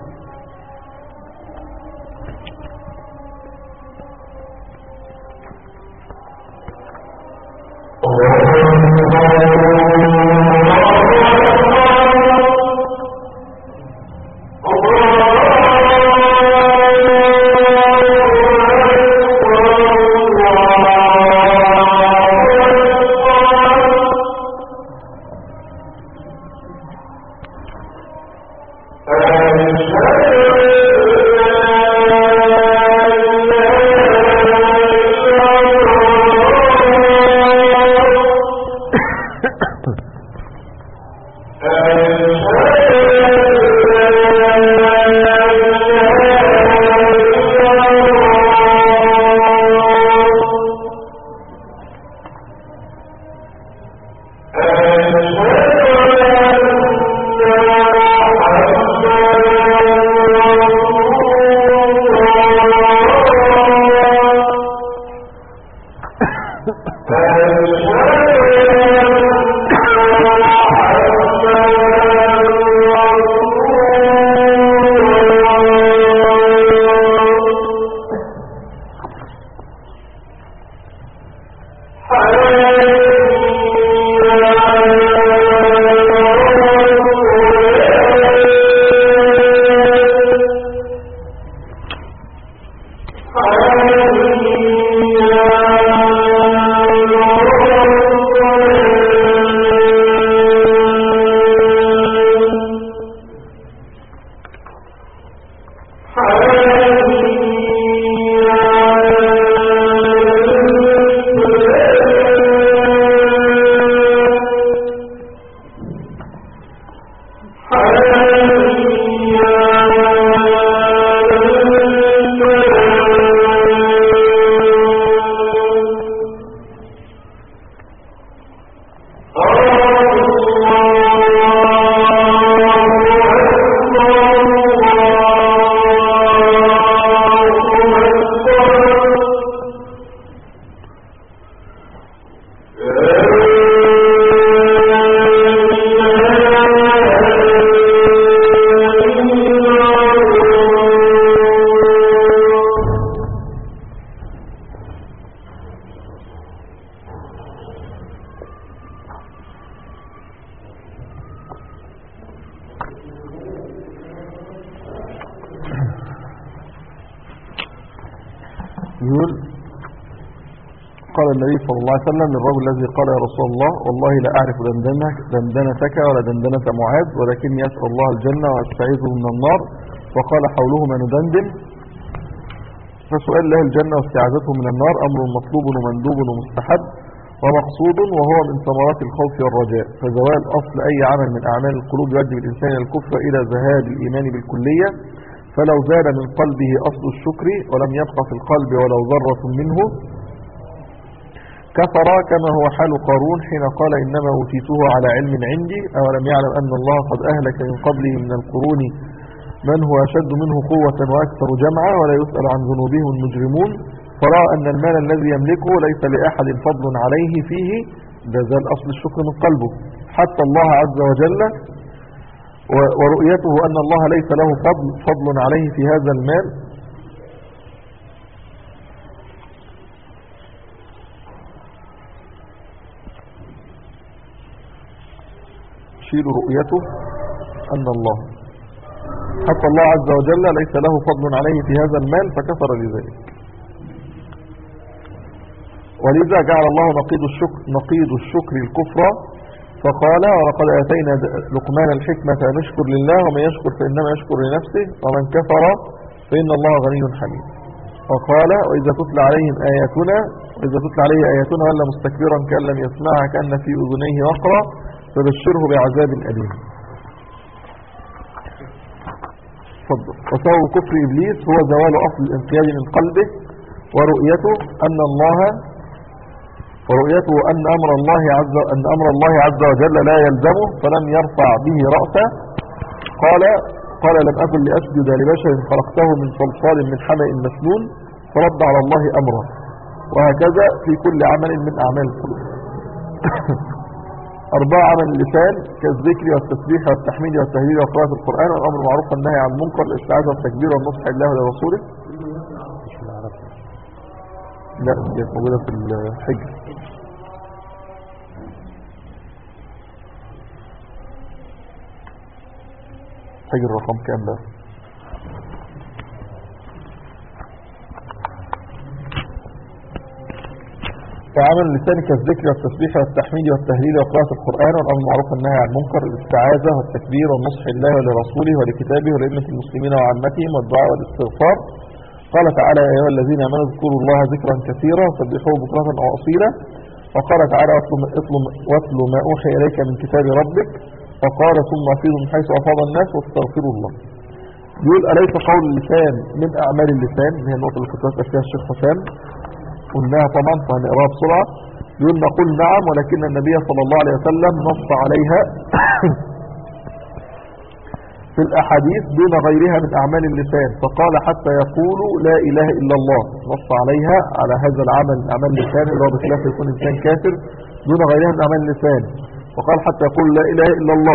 يقول قال النبي صلى الله عليه وسلم للرجل الذي قال يا رسول الله والله لا أعرف دندنك دندنتك ولا دندنة معاذ ولكني أسأل الله الجنة وأستعيذه من النار وقال حوله ما ندندن فسؤال له الجنة واستعاذته من النار أمر مطلوب ومندوب ومستحب ومقصود وهو من ثمرات الخوف والرجاء فزوال أصل أي عمل من أعمال القلوب يؤدي بالإنسان إلى الكفر إلى ذهاب الإيمان بالكلية فلو زال من قلبه أصل الشكر ولم يبقى في القلب ولو ذرة منه كفر كما هو حال قارون حين قال إنما أوتيته على علم عندي أولم يعلم أن الله قد أهلك من قبله من القرون من هو أشد منه قوة وأكثر جمعا ولا يسأل عن ذنوبهم المجرمون فرأى أن المال الذي يملكه ليس لأحد فضل عليه فيه ده زال أصل الشكر من قلبه حتى الله عز وجل و- ورؤيته أن الله ليس له فضل, فضل عليه في هذا المال شيل رؤيته أن الله حتى الله عز وجل ليس له فضل عليه في هذا المال فكفر لذلك ولذا جعل الله نقيض الشكر, نقيض الشكر الكفر فقال ولقد آتينا لقمان الحكمة أن يشكر لله ومن يشكر فإنما يشكر لنفسه ومن كفر فإن الله غني حميد وقال وإذا تتلى عليهم آياتنا وإذا تتلى عليه آياتنا ولا مستكبرا كأن لم يسمعها كأن في أذنيه وقرا فبشره بعذاب أليم تفضل وسبب كفر إبليس هو زوال أصل الانقياد من قلبه ورؤيته أن الله ورؤيته أن أمر الله عز أن أمر الله عز وجل لا يلزمه فلم يرفع به رأسه قال قال لم أكن لأسجد لبشر خلقته من صلصال من حمأ مسنون فرد على الله أمره وهكذا في كل عمل من أعمال القلوب أربعة عمل اللسان كالذكر والتسبيح والتحميد والتهليل وقراءة القرآن والأمر المعروف والنهي عن المنكر الاستعاذة والتكبير والنصح لله ولرسوله مش في العرب لا دي موجودة في الحجر حجر رقم كام ده فعمل اللسان كالذكر والتسبيح والتحميد والتهليل وقراءة القرآن والأمر بالمعروف والنهي عن المنكر الاستعاذة والتكبير والنصح لله ولرسوله ولكتابه ولأئمة المسلمين وعامتهم والدعاء والاستغفار قال تعالى يا أيها الذين آمنوا اذكروا الله ذكرا كثيرا وسبحوه بكرة وأصيلا وقال تعالى واتل واتل- واتل ما أوحي إليك من كتاب ربك وقال ثم أفيضوا من حيث أفاض الناس واستغفروا الله يقول أليس قول اللسان من أعمال اللسان هي النقطة اللي كنت أسأل فيها الشيخ حسام قلناها طبعا فهنقراها بسرعة يقول نقول نعم ولكن النبي صلى الله عليه وسلم نص عليها في الأحاديث دون غيرها من أعمال اللسان فقال حتى يقولوا لا إله إلا الله نص عليها على هذا العمل من أعمال اللسان اللي هو بخلاف يكون إنسان كافر دون غيرها من أعمال اللسان وقال حتى يقول لا إله إلا الله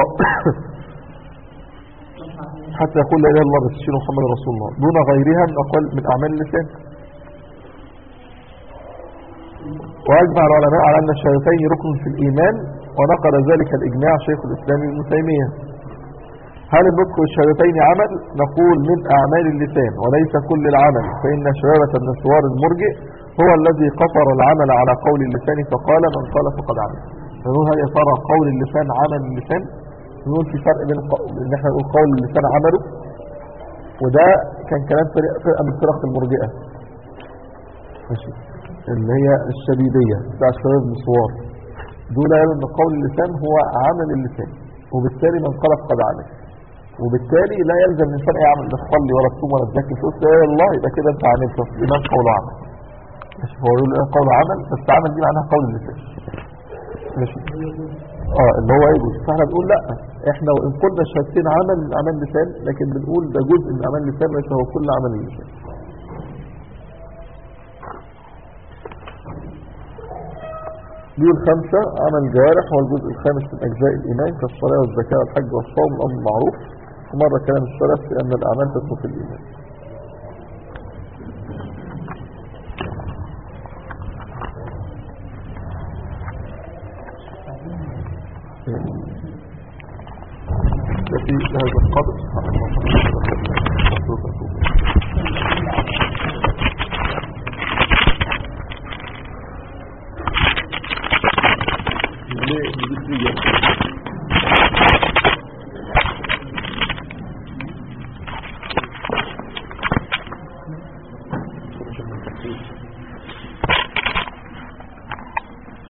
حتى يقول لا إله إلا الله بس محمد رسول الله دون غيرها من أقوال من أعمال اللسان وأجمع العلماء على أن الشهادتين ركن في الإيمان ونقل ذلك الإجماع شيخ الإسلام ابن تيمية هل النطق بالشهادتين عمل نقول من أعمال اللسان وليس كل العمل فإن شهادة بن سوار المرجئ هو الذي قصر العمل على قول اللسان فقال من قال فقد عمل نقول هل يا ترى قول اللسان عمل اللسان نقول في فرق بين الق- ان احنا نقول قول اللسان عمله وده كان كلام فرق- فرقه من فرق المرجئه ماشي اللي هي الشديديه بتاع الشباب المسوار دول قالوا ان قول اللسان هو عمل اللسان وبالتالي من قال فقد عمل وبالتالي لا يلزم من فرق يعمل لا تصلي ولا تصوم ولا تزكي تقول لا اله الا الله يبقى كده انت عملت بس الايمان قول عمل ماشي هو يقول إيه قول عمل بس عمل دي معناها قول اللسان ماشي اه اللي هو يجوز فاحنا بنقول لا احنا وان قلنا الشهادتين عمل من اعمال اللسان لكن بنقول ده جزء من اعمال اللسان ليس هو كل عمل اللسان دي الخمسة عمل الجوارح هو الجزء الخامس من أجزاء الإيمان كالصلاة والزكاة والحج والصوم والأمر بالمعروف ومرة كلام السلف في أن الأعمال تدخل في الإيمان ده في هذا القدر سبحان الله ليه نجيب